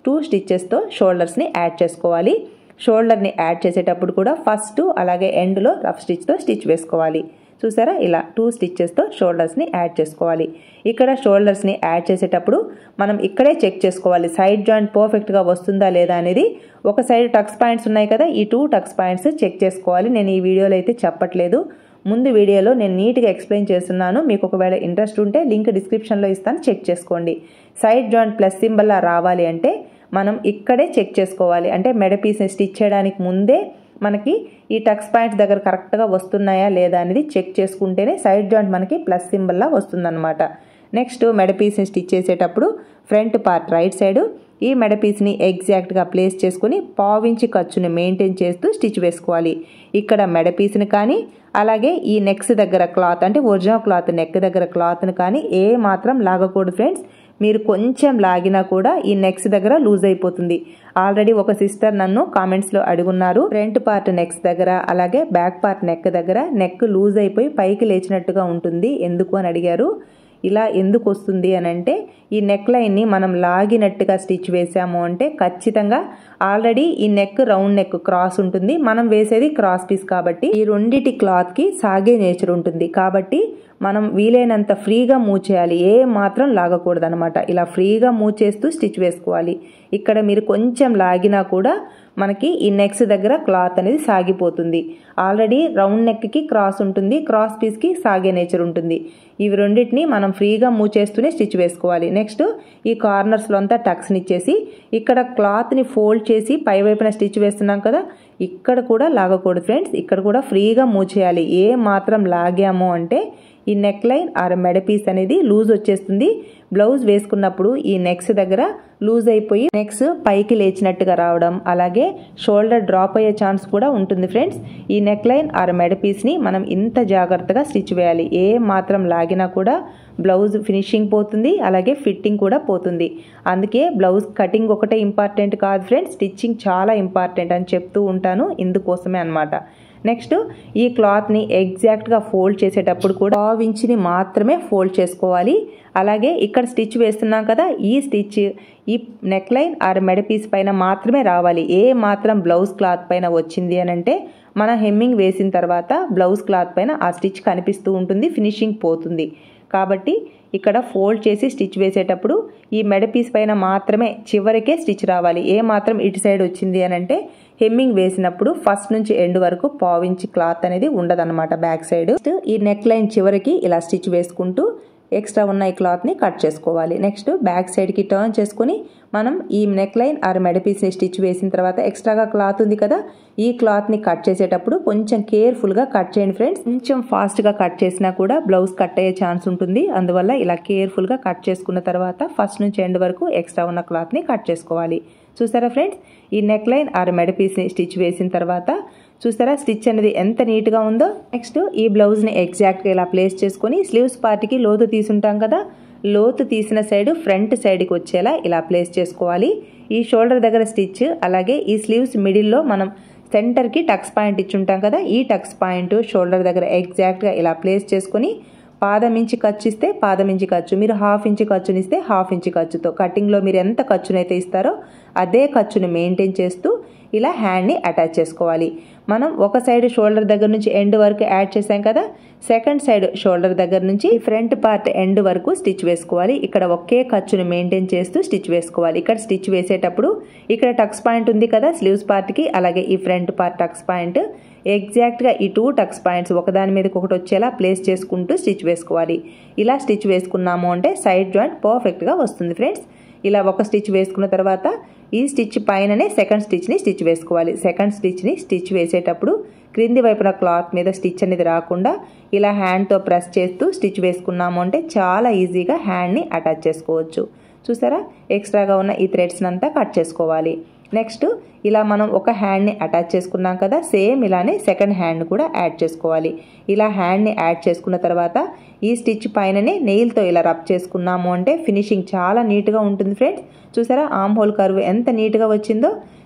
టూ స్టిచ్చెస్తో షోల్డర్స్ని యాడ్ చేసుకోవాలి షోల్డర్ని యాడ్ చేసేటప్పుడు కూడా ఫస్ట్ అలాగే ఎండ్లో రఫ్ స్టిచ్తో స్టిచ్ వేసుకోవాలి చూసారా ఇలా టూ స్టిచ్చెస్తో షోల్డర్స్ని యాడ్ చేసుకోవాలి ఇక్కడ షోల్డర్స్ని యాడ్ చేసేటప్పుడు మనం ఇక్కడే చెక్ చేసుకోవాలి సైడ్ జాయింట్ పర్ఫెక్ట్గా వస్తుందా లేదా అనేది ఒక సైడ్ టక్స్ పాయింట్స్ ఉన్నాయి కదా ఈ టూ టక్స్ పాయింట్స్ చెక్ చేసుకోవాలి నేను ఈ వీడియోలో అయితే చెప్పట్లేదు ముందు వీడియోలో నేను నీట్గా ఎక్స్ప్లెయిన్ చేస్తున్నాను మీకు ఒకవేళ ఇంట్రెస్ట్ ఉంటే లింక్ డిస్క్రిప్షన్లో ఇస్తాను చెక్ చేసుకోండి సైడ్ జాయింట్ ప్లస్ సింబల్లా రావాలి అంటే మనం ఇక్కడే చెక్ చేసుకోవాలి అంటే మెడ పీస్ని స్టిచ్ చేయడానికి ముందే మనకి ఈ టక్స్ పాయింట్స్ దగ్గర కరెక్ట్గా వస్తున్నాయా లేదా అనేది చెక్ చేసుకుంటేనే సైడ్ జాయింట్ మనకి ప్లస్ సింబల్లా వస్తుందన్నమాట నెక్స్ట్ మెడ పీస్ని స్టిచ్ చేసేటప్పుడు ఫ్రంట్ పార్ట్ రైట్ సైడ్ ఈ మెడ పీస్ని ఎగ్జాక్ట్గా ప్లేస్ చేసుకుని పావించి ఖర్చుని మెయింటైన్ చేస్తూ స్టిచ్ వేసుకోవాలి ఇక్కడ మెడ పీస్ని కానీ అలాగే ఈ నెక్స్ దగ్గర క్లాత్ అంటే ఒరిజినల్ క్లాత్ నెక్ దగ్గర క్లాత్ని కానీ ఏ మాత్రం లాగకూడదు ఫ్రెండ్స్ మీరు కొంచెం లాగినా కూడా ఈ నెక్స్ దగ్గర లూజ్ అయిపోతుంది ఆల్రెడీ ఒక సిస్టర్ నన్ను కామెంట్స్లో అడుగున్నారు ఫ్రంట్ పార్ట్ నెక్స్ దగ్గర అలాగే బ్యాక్ పార్ట్ నెక్ దగ్గర నెక్ లూజ్ అయిపోయి పైకి లేచినట్టుగా ఉంటుంది ఎందుకు అని అడిగారు ఇలా ఎందుకు వస్తుంది అని అంటే ఈ నెక్ లైన్ని మనం లాగినట్టుగా స్టిచ్ వేసాము అంటే ఖచ్చితంగా ఆల్రెడీ ఈ నెక్ రౌండ్ నెక్ క్రాస్ ఉంటుంది మనం వేసేది క్రాస్ పీస్ కాబట్టి ఈ రెండిటి క్లాత్కి సాగే నేచర్ ఉంటుంది కాబట్టి మనం వీలైనంత ఫ్రీగా మూవ్ చేయాలి ఏ మాత్రం లాగకూడదు అనమాట ఇలా ఫ్రీగా మూవ్ చేస్తూ స్టిచ్ వేసుకోవాలి ఇక్కడ మీరు కొంచెం లాగినా కూడా మనకి ఈ నెక్స్ దగ్గర క్లాత్ అనేది సాగిపోతుంది ఆల్రెడీ రౌండ్ నెక్కి క్రాస్ ఉంటుంది క్రాస్ పీస్కి సాగే నేచర్ ఉంటుంది ఇవి రెండింటిని మనం ఫ్రీగా మూవ్ చేస్తూనే స్టిచ్ వేసుకోవాలి నెక్స్ట్ ఈ కార్నర్స్లో అంతా టక్స్ని ఇచ్చేసి ఇక్కడ క్లాత్ని ఫోల్డ్ చేసి పై వైపున స్టిచ్ వేస్తున్నాం కదా ఇక్కడ కూడా లాగకూడదు ఫ్రెండ్స్ ఇక్కడ కూడా ఫ్రీగా మూవ్ చేయాలి ఏ మాత్రం లాగాము అంటే ఈ నెక్ లైన్ ఆర్ మెడ పీస్ అనేది లూజ్ వచ్చేస్తుంది బ్లౌజ్ వేసుకున్నప్పుడు ఈ నెక్స్ దగ్గర లూజ్ అయిపోయి నెక్స్ పైకి లేచినట్టుగా రావడం అలాగే షోల్డర్ డ్రాప్ అయ్యే ఛాన్స్ కూడా ఉంటుంది ఫ్రెండ్స్ ఈ నెక్ లైన్ ఆర్ మెడ పీస్ని మనం ఇంత జాగ్రత్తగా స్టిచ్ వేయాలి ఏ మాత్రం లాగినా కూడా బ్లౌజ్ ఫినిషింగ్ పోతుంది అలాగే ఫిట్టింగ్ కూడా పోతుంది అందుకే బ్లౌజ్ కటింగ్ ఒకటే ఇంపార్టెంట్ కాదు ఫ్రెండ్స్ స్టిచ్చింగ్ చాలా ఇంపార్టెంట్ అని చెప్తూ ఉంటాను ఇందుకోసమే అనమాట నెక్స్ట్ ఈ క్లాత్ని ఎగ్జాక్ట్గా ఫోల్డ్ చేసేటప్పుడు కూడా పావు ఇంచుని మాత్రమే ఫోల్డ్ చేసుకోవాలి అలాగే ఇక్కడ స్టిచ్ వేస్తున్నాం కదా ఈ స్టిచ్ ఈ నెక్ లైన్ ఆర్ మెడ పీస్ పైన మాత్రమే రావాలి ఏ మాత్రం బ్లౌజ్ క్లాత్ పైన వచ్చింది అని అంటే మన హెమ్మింగ్ వేసిన తర్వాత బ్లౌజ్ క్లాత్ పైన ఆ స్టిచ్ కనిపిస్తూ ఉంటుంది ఫినిషింగ్ పోతుంది కాబట్టి ఇక్కడ ఫోల్డ్ చేసి స్టిచ్ వేసేటప్పుడు ఈ మెడ పీస్ పైన మాత్రమే చివరికే స్టిచ్ రావాలి ఏ మాత్రం ఇటు సైడ్ వచ్చింది అని అంటే హెమ్మింగ్ వేసినప్పుడు ఫస్ట్ నుంచి ఎండ్ వరకు పావించి క్లాత్ అనేది ఉండదన్నమాట బ్యాక్ సైడ్ ఈ నెక్ లైన్ చివరికి ఇలా స్టిచ్ వేసుకుంటూ ఎక్స్ట్రా ఉన్న ఈ క్లాత్ని కట్ చేసుకోవాలి నెక్స్ట్ బ్యాక్ సైడ్కి టర్న్ చేసుకొని మనం ఈ నెక్ లైన్ ఆర్ మెడపీస్ని స్టిచ్ వేసిన తర్వాత ఎక్స్ట్రాగా క్లాత్ ఉంది కదా ఈ క్లాత్ని కట్ చేసేటప్పుడు కొంచెం కేర్ఫుల్గా కట్ చేయండి ఫ్రెండ్స్ కొంచెం ఫాస్ట్గా కట్ చేసినా కూడా బ్లౌజ్ కట్ అయ్యే ఛాన్స్ ఉంటుంది అందువల్ల ఇలా కేర్ఫుల్గా కట్ చేసుకున్న తర్వాత ఫస్ట్ నుంచి ఎండ్ వరకు ఎక్స్ట్రా ఉన్న క్లాత్ని కట్ చేసుకోవాలి చూసారా ఫ్రెండ్స్ ఈ నెక్ లైన్ ఆర్ మెడపీస్ని స్టిచ్ వేసిన తర్వాత చూసారా స్టిచ్ అనేది ఎంత నీట్గా ఉందో నెక్స్ట్ ఈ బ్లౌజ్ని ఎగ్జాక్ట్గా ఇలా ప్లేస్ చేసుకొని స్లీవ్స్ పార్ట్కి లోతు తీసుంటాం కదా లోతు తీసిన సైడ్ ఫ్రంట్ సైడ్కి వచ్చేలా ఇలా ప్లేస్ చేసుకోవాలి ఈ షోల్డర్ దగ్గర స్టిచ్ అలాగే ఈ స్లీవ్స్ మిడిల్లో మనం సెంటర్కి టక్స్ పాయింట్ ఇచ్చుంటాం కదా ఈ టక్స్ పాయింట్ షోల్డర్ దగ్గర ఎగ్జాక్ట్గా ఇలా ప్లేస్ చేసుకొని పాదం ఇంచి ఖర్చు ఇస్తే పాదం ఇంచి ఖర్చు మీరు హాఫ్ ఇంచ్ ఖర్చునిస్తే హాఫ్ ఇంచ్ ఖర్చుతో కటింగ్లో మీరు ఎంత ఖర్చునైతే ఇస్తారో అదే ఖర్చుని మెయింటైన్ చేస్తూ ఇలా హ్యాండ్ని అటాచ్ చేసుకోవాలి మనం ఒక సైడ్ షోల్డర్ దగ్గర నుంచి ఎండ్ వరకు యాడ్ చేసాం కదా సెకండ్ సైడ్ షోల్డర్ దగ్గర నుంచి ఫ్రంట్ పార్ట్ ఎండ్ వరకు స్టిచ్ వేసుకోవాలి ఇక్కడ ఒకే ఖర్చుని మెయింటైన్ చేస్తూ స్టిచ్ వేసుకోవాలి ఇక్కడ స్టిచ్ వేసేటప్పుడు ఇక్కడ టక్స్ పాయింట్ ఉంది కదా స్లీవ్స్ పార్ట్కి అలాగే ఈ ఫ్రంట్ పార్ట్ టక్స్ పాయింట్ ఎగ్జాక్ట్గా ఈ టూ టక్స్ పాయింట్స్ ఒకదాని మీదకి ఒకటి వచ్చేలా ప్లేస్ చేసుకుంటూ స్టిచ్ వేసుకోవాలి ఇలా స్టిచ్ వేసుకున్నాము అంటే సైడ్ జాయింట్ పర్ఫెక్ట్గా వస్తుంది ఫ్రెండ్స్ ఇలా ఒక స్టిచ్ వేసుకున్న తర్వాత ఈ స్టిచ్ పైననే సెకండ్ స్టిచ్ని స్టిచ్ వేసుకోవాలి సెకండ్ స్టిచ్ని స్టిచ్ వేసేటప్పుడు క్రింది వైపున క్లాత్ మీద స్టిచ్ అనేది రాకుండా ఇలా హ్యాండ్తో ప్రెస్ చేస్తూ స్టిచ్ వేసుకున్నాము అంటే చాలా ఈజీగా హ్యాండ్ని అటాచ్ చేసుకోవచ్చు చూసారా ఎక్స్ట్రాగా ఉన్న ఈ థ్రెడ్స్ని అంతా కట్ చేసుకోవాలి నెక్స్ట్ ఇలా మనం ఒక హ్యాండ్ని అటాచ్ చేసుకున్నాం కదా సేమ్ ఇలానే సెకండ్ హ్యాండ్ కూడా యాడ్ చేసుకోవాలి ఇలా హ్యాండ్ని యాడ్ చేసుకున్న తర్వాత ఈ స్టిచ్ పైననే నెయిల్తో ఇలా రబ్ చేసుకున్నాము అంటే ఫినిషింగ్ చాలా నీట్గా ఉంటుంది ఫ్రెండ్స్ చూసారా ఆమ్ హోల్ కర్వ్ ఎంత నీట్గా వచ్చిందో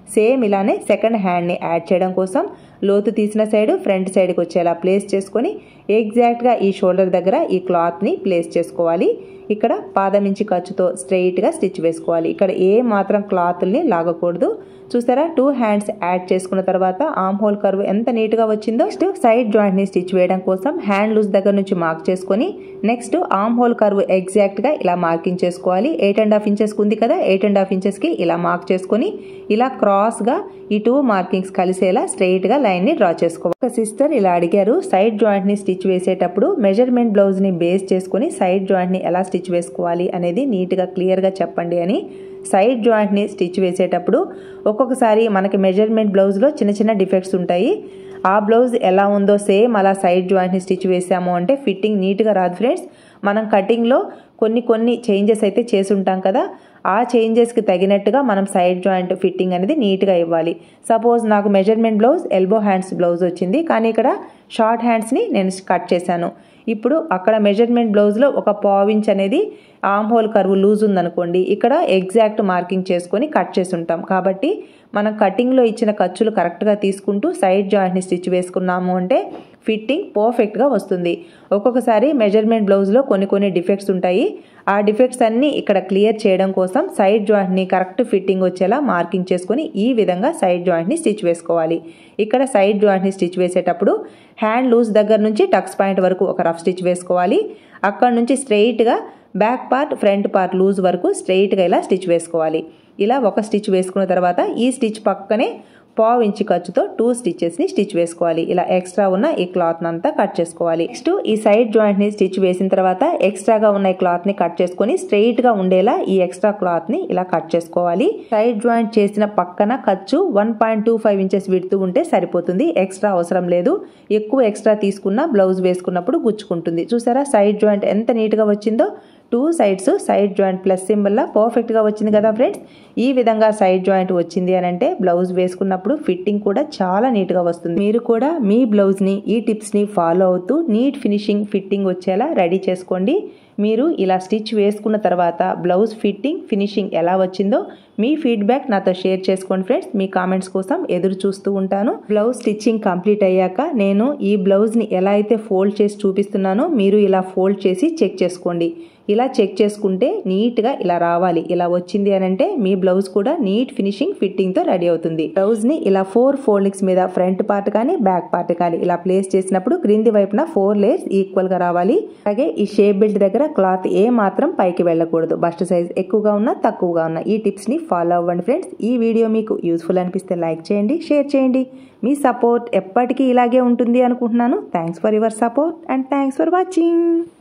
సేమ్ ఇలానే సెకండ్ హ్యాండ్ని యాడ్ చేయడం కోసం లోతు తీసిన సైడ్ ఫ్రంట్ సైడ్కి వచ్చేలా ప్లేస్ చేసుకొని ఎగ్జాక్ట్గా ఈ షోల్డర్ దగ్గర ఈ క్లాత్ని ప్లేస్ చేసుకోవాలి ఇక్కడ పాదం ఇంచి ఖర్చుతో స్ట్రెయిట్గా స్టిచ్ వేసుకోవాలి ఇక్కడ ఏ మాత్రం క్లాత్ని లాగకూడదు చూసారా టూ హ్యాండ్స్ యాడ్ చేసుకున్న తర్వాత ఆమ్ హోల్ కర్వ్ ఎంత నీట్గా వచ్చిందో నెక్స్ట్ సైడ్ జాయింట్ని స్టిచ్ వేయడం కోసం హ్యాండ్ లూజ్ దగ్గర నుంచి మార్క్ చేసుకొని నెక్స్ట్ ఆమ్ హోల్ కర్వ్ ఎగ్జాక్ట్గా ఇలా మార్కింగ్ చేసుకోవాలి ఎయిట్ అండ్ హాఫ్ ఇంచెస్కి ఉంది కదా ఎయిట్ అండ్ హాఫ్ ఇంచెస్కి ఇలా మార్క్ చేసుకొని ఇలా క్రాస్గా ఈ టూ మార్కింగ్స్ కలిసేలా స్ట్రెయిట్గా లైన్ని డ్రా చేసుకోవాలి ఒక సిస్టర్ ఇలా అడిగారు సైడ్ జాయింట్ని స్టిచ్ వేసేటప్పుడు మెజర్మెంట్ బ్లౌజ్ని బేస్ చేసుకొని సైడ్ జాయింట్ని ఎలా స్టిచ్ వేసుకోవాలి అనేది నీట్గా క్లియర్గా చెప్పండి అని సైడ్ జాయింట్ని స్టిచ్ వేసేటప్పుడు ఒక్కొక్కసారి మనకి మెజర్మెంట్ బ్లౌజ్లో చిన్న చిన్న డిఫెక్ట్స్ ఉంటాయి ఆ బ్లౌజ్ ఎలా ఉందో సేమ్ అలా సైడ్ జాయింట్ని స్టిచ్ వేసాము అంటే ఫిట్టింగ్ నీట్గా రాదు ఫ్రెండ్స్ మనం కటింగ్లో కొన్ని కొన్ని చేంజెస్ అయితే చేసి ఉంటాం కదా ఆ చేంజెస్కి తగినట్టుగా మనం సైడ్ జాయింట్ ఫిట్టింగ్ అనేది నీట్గా ఇవ్వాలి సపోజ్ నాకు measurement blouse elbow hands blouse వచ్చింది కానీ ఇక్కడ షార్ట్ హ్యాండ్స్ని నేను కట్ చేశాను ఇప్పుడు అక్కడ మెజర్మెంట్ బ్లౌజ్లో ఒక పావించ్ అనేది ఆమ్ హోల్ కర్వ్ లూజ్ ఉందనుకోండి ఇక్కడ ఎగ్జాక్ట్ మార్కింగ్ చేసుకొని కట్ చేసి ఉంటాం కాబట్టి మనం కటింగ్లో ఇచ్చిన ఖర్చులు కరెక్ట్గా తీసుకుంటూ సైడ్ జాయింట్ని స్టిచ్ వేసుకున్నాము అంటే ఫిట్టింగ్ పర్ఫెక్ట్గా వస్తుంది ఒక్కొక్కసారి మెజర్మెంట్ బ్లౌజ్లో కొన్ని కొన్ని డిఫెక్ట్స్ ఉంటాయి ఆ డిఫెక్ట్స్ అన్నీ ఇక్కడ క్లియర్ చేయడం కోసం సైడ్ జాయింట్ని కరెక్ట్ ఫిట్టింగ్ వచ్చేలా మార్కింగ్ చేసుకొని ఈ విధంగా సైడ్ జాయింట్ని స్టిచ్ వేసుకోవాలి ఇక్కడ సైడ్ జాయింట్ని స్టిచ్ వేసేటప్పుడు హ్యాండ్ లూజ్ దగ్గర నుంచి టక్స్ పాయింట్ వరకు ఒక రఫ్ స్టిచ్ వేసుకోవాలి అక్కడ నుంచి స్ట్రెయిట్గా back part front part loose వరకు స్ట్రెయిట్గా ఇలా స్టిచ్ వేసుకోవాలి ఇలా ఒక స్టిచ్ వేసుకున్న తర్వాత ఈ స్టిచ్ పక్కనే పావు ఇంచి ఖర్చుతో టూ స్టిచెస్ని స్టిచ్ వేసుకోవాలి ఇలా ఎక్స్ట్రా ఉన్న ఈ క్లాత్ అంతా కట్ చేసుకోవాలి నెక్స్ట్ ఈ సైడ్ జాయింట్ని స్టిచ్ వేసిన తర్వాత ఎక్స్ట్రాగా ఉన్న ఈ క్లాత్ని కట్ చేసుకొని స్ట్రెయిట్గా ఉండేలా ఈ ఎక్స్ట్రా క్లాత్ని ఇలా కట్ చేసుకోవాలి సైడ్ జాయింట్ చేసిన పక్కన ఖర్చు one point two five inches విడుతూ ఉంటే సరిపోతుంది ఎక్స్ట్రా అవసరం లేదు ఎక్కువ ఎక్స్ట్రా తీసుకున్న బ్లౌజ్ వేసుకున్నప్పుడు గుచ్చుకుంటుంది చూసారా సైడ్ జాయింట్ ఎంత నీట్గా వచ్చిందో two sides side joint plus సింబల్లా పర్ఫెక్ట్గా వచ్చింది కదా ఫ్రెండ్స్ ఈ విధంగా సైడ్ జాయింట్ వచ్చింది అని అంటే బ్లౌజ్ వేసుకున్నప్పుడు ఫిట్టింగ్ కూడా చాలా నీట్గా వస్తుంది మీరు కూడా మీ బ్లౌజ్ని ఈ టిప్స్ని ఫాలో అవుతూ నీట్ ఫినిషింగ్ ఫిట్టింగ్ వచ్చేలా రెడీ చేసుకోండి మీరు ఇలా స్టిచ్ వేసుకున్న తర్వాత బ్లౌజ్ ఫిట్టింగ్ ఫినిషింగ్ ఎలా వచ్చిందో మీ ఫీడ్బ్యాక్ నాతో షేర్ చేసుకోండి ఫ్రెండ్స్ మీ కామెంట్స్ కోసం ఎదురు చూస్తూ ఉంటాను బ్లౌజ్ స్టిచ్చింగ్ కంప్లీట్ అయ్యాక నేను ఈ బ్లౌజ్ని ఎలా అయితే ఫోల్డ్ చేసి చూపిస్తున్నానో మీరు ఇలా ఫోల్డ్ చేసి చెక్ చేసుకోండి ఇలా చెక్ చేసుకుంటే నీట్గా ఇలా రావాలి ఇలా వచ్చింది అని అంటే మీ బ్లౌజ్ కూడా నీట్ ఫినిషింగ్ ఫిట్టింగ్తో రెడీ అవుతుంది బ్లౌజ్ని ఇలా ఫోర్ ఫోల్డింగ్స్ మీద ఫ్రంట్ పార్ట్ కానీ బ్యాక్ పార్ట్ కానీ ఇలా ప్లేస్ చేసినప్పుడు క్రింది వైపున ఫోర్ లేయర్స్ ఈక్వల్గా రావాలి అలాగే ఈ షేప్ బెల్ట్ దగ్గర క్లాత్ ఏ మాత్రం పైకి వెళ్ళకూడదు బస్ట్ సైజ్ ఎక్కువగా ఉన్నా తక్కువగా ఉన్నా ఈ టిప్స్ని ఫాలో అవ్వండి ఫ్రెండ్స్ ఈ వీడియో మీకు యూస్ఫుల్ అనిపిస్తే లైక్ చేయండి షేర్ చేయండి మీ సపోర్ట్ ఎప్పటికీ ఇలాగే ఉంటుంది అనుకుంటున్నాను thanks for your support and thanks for watching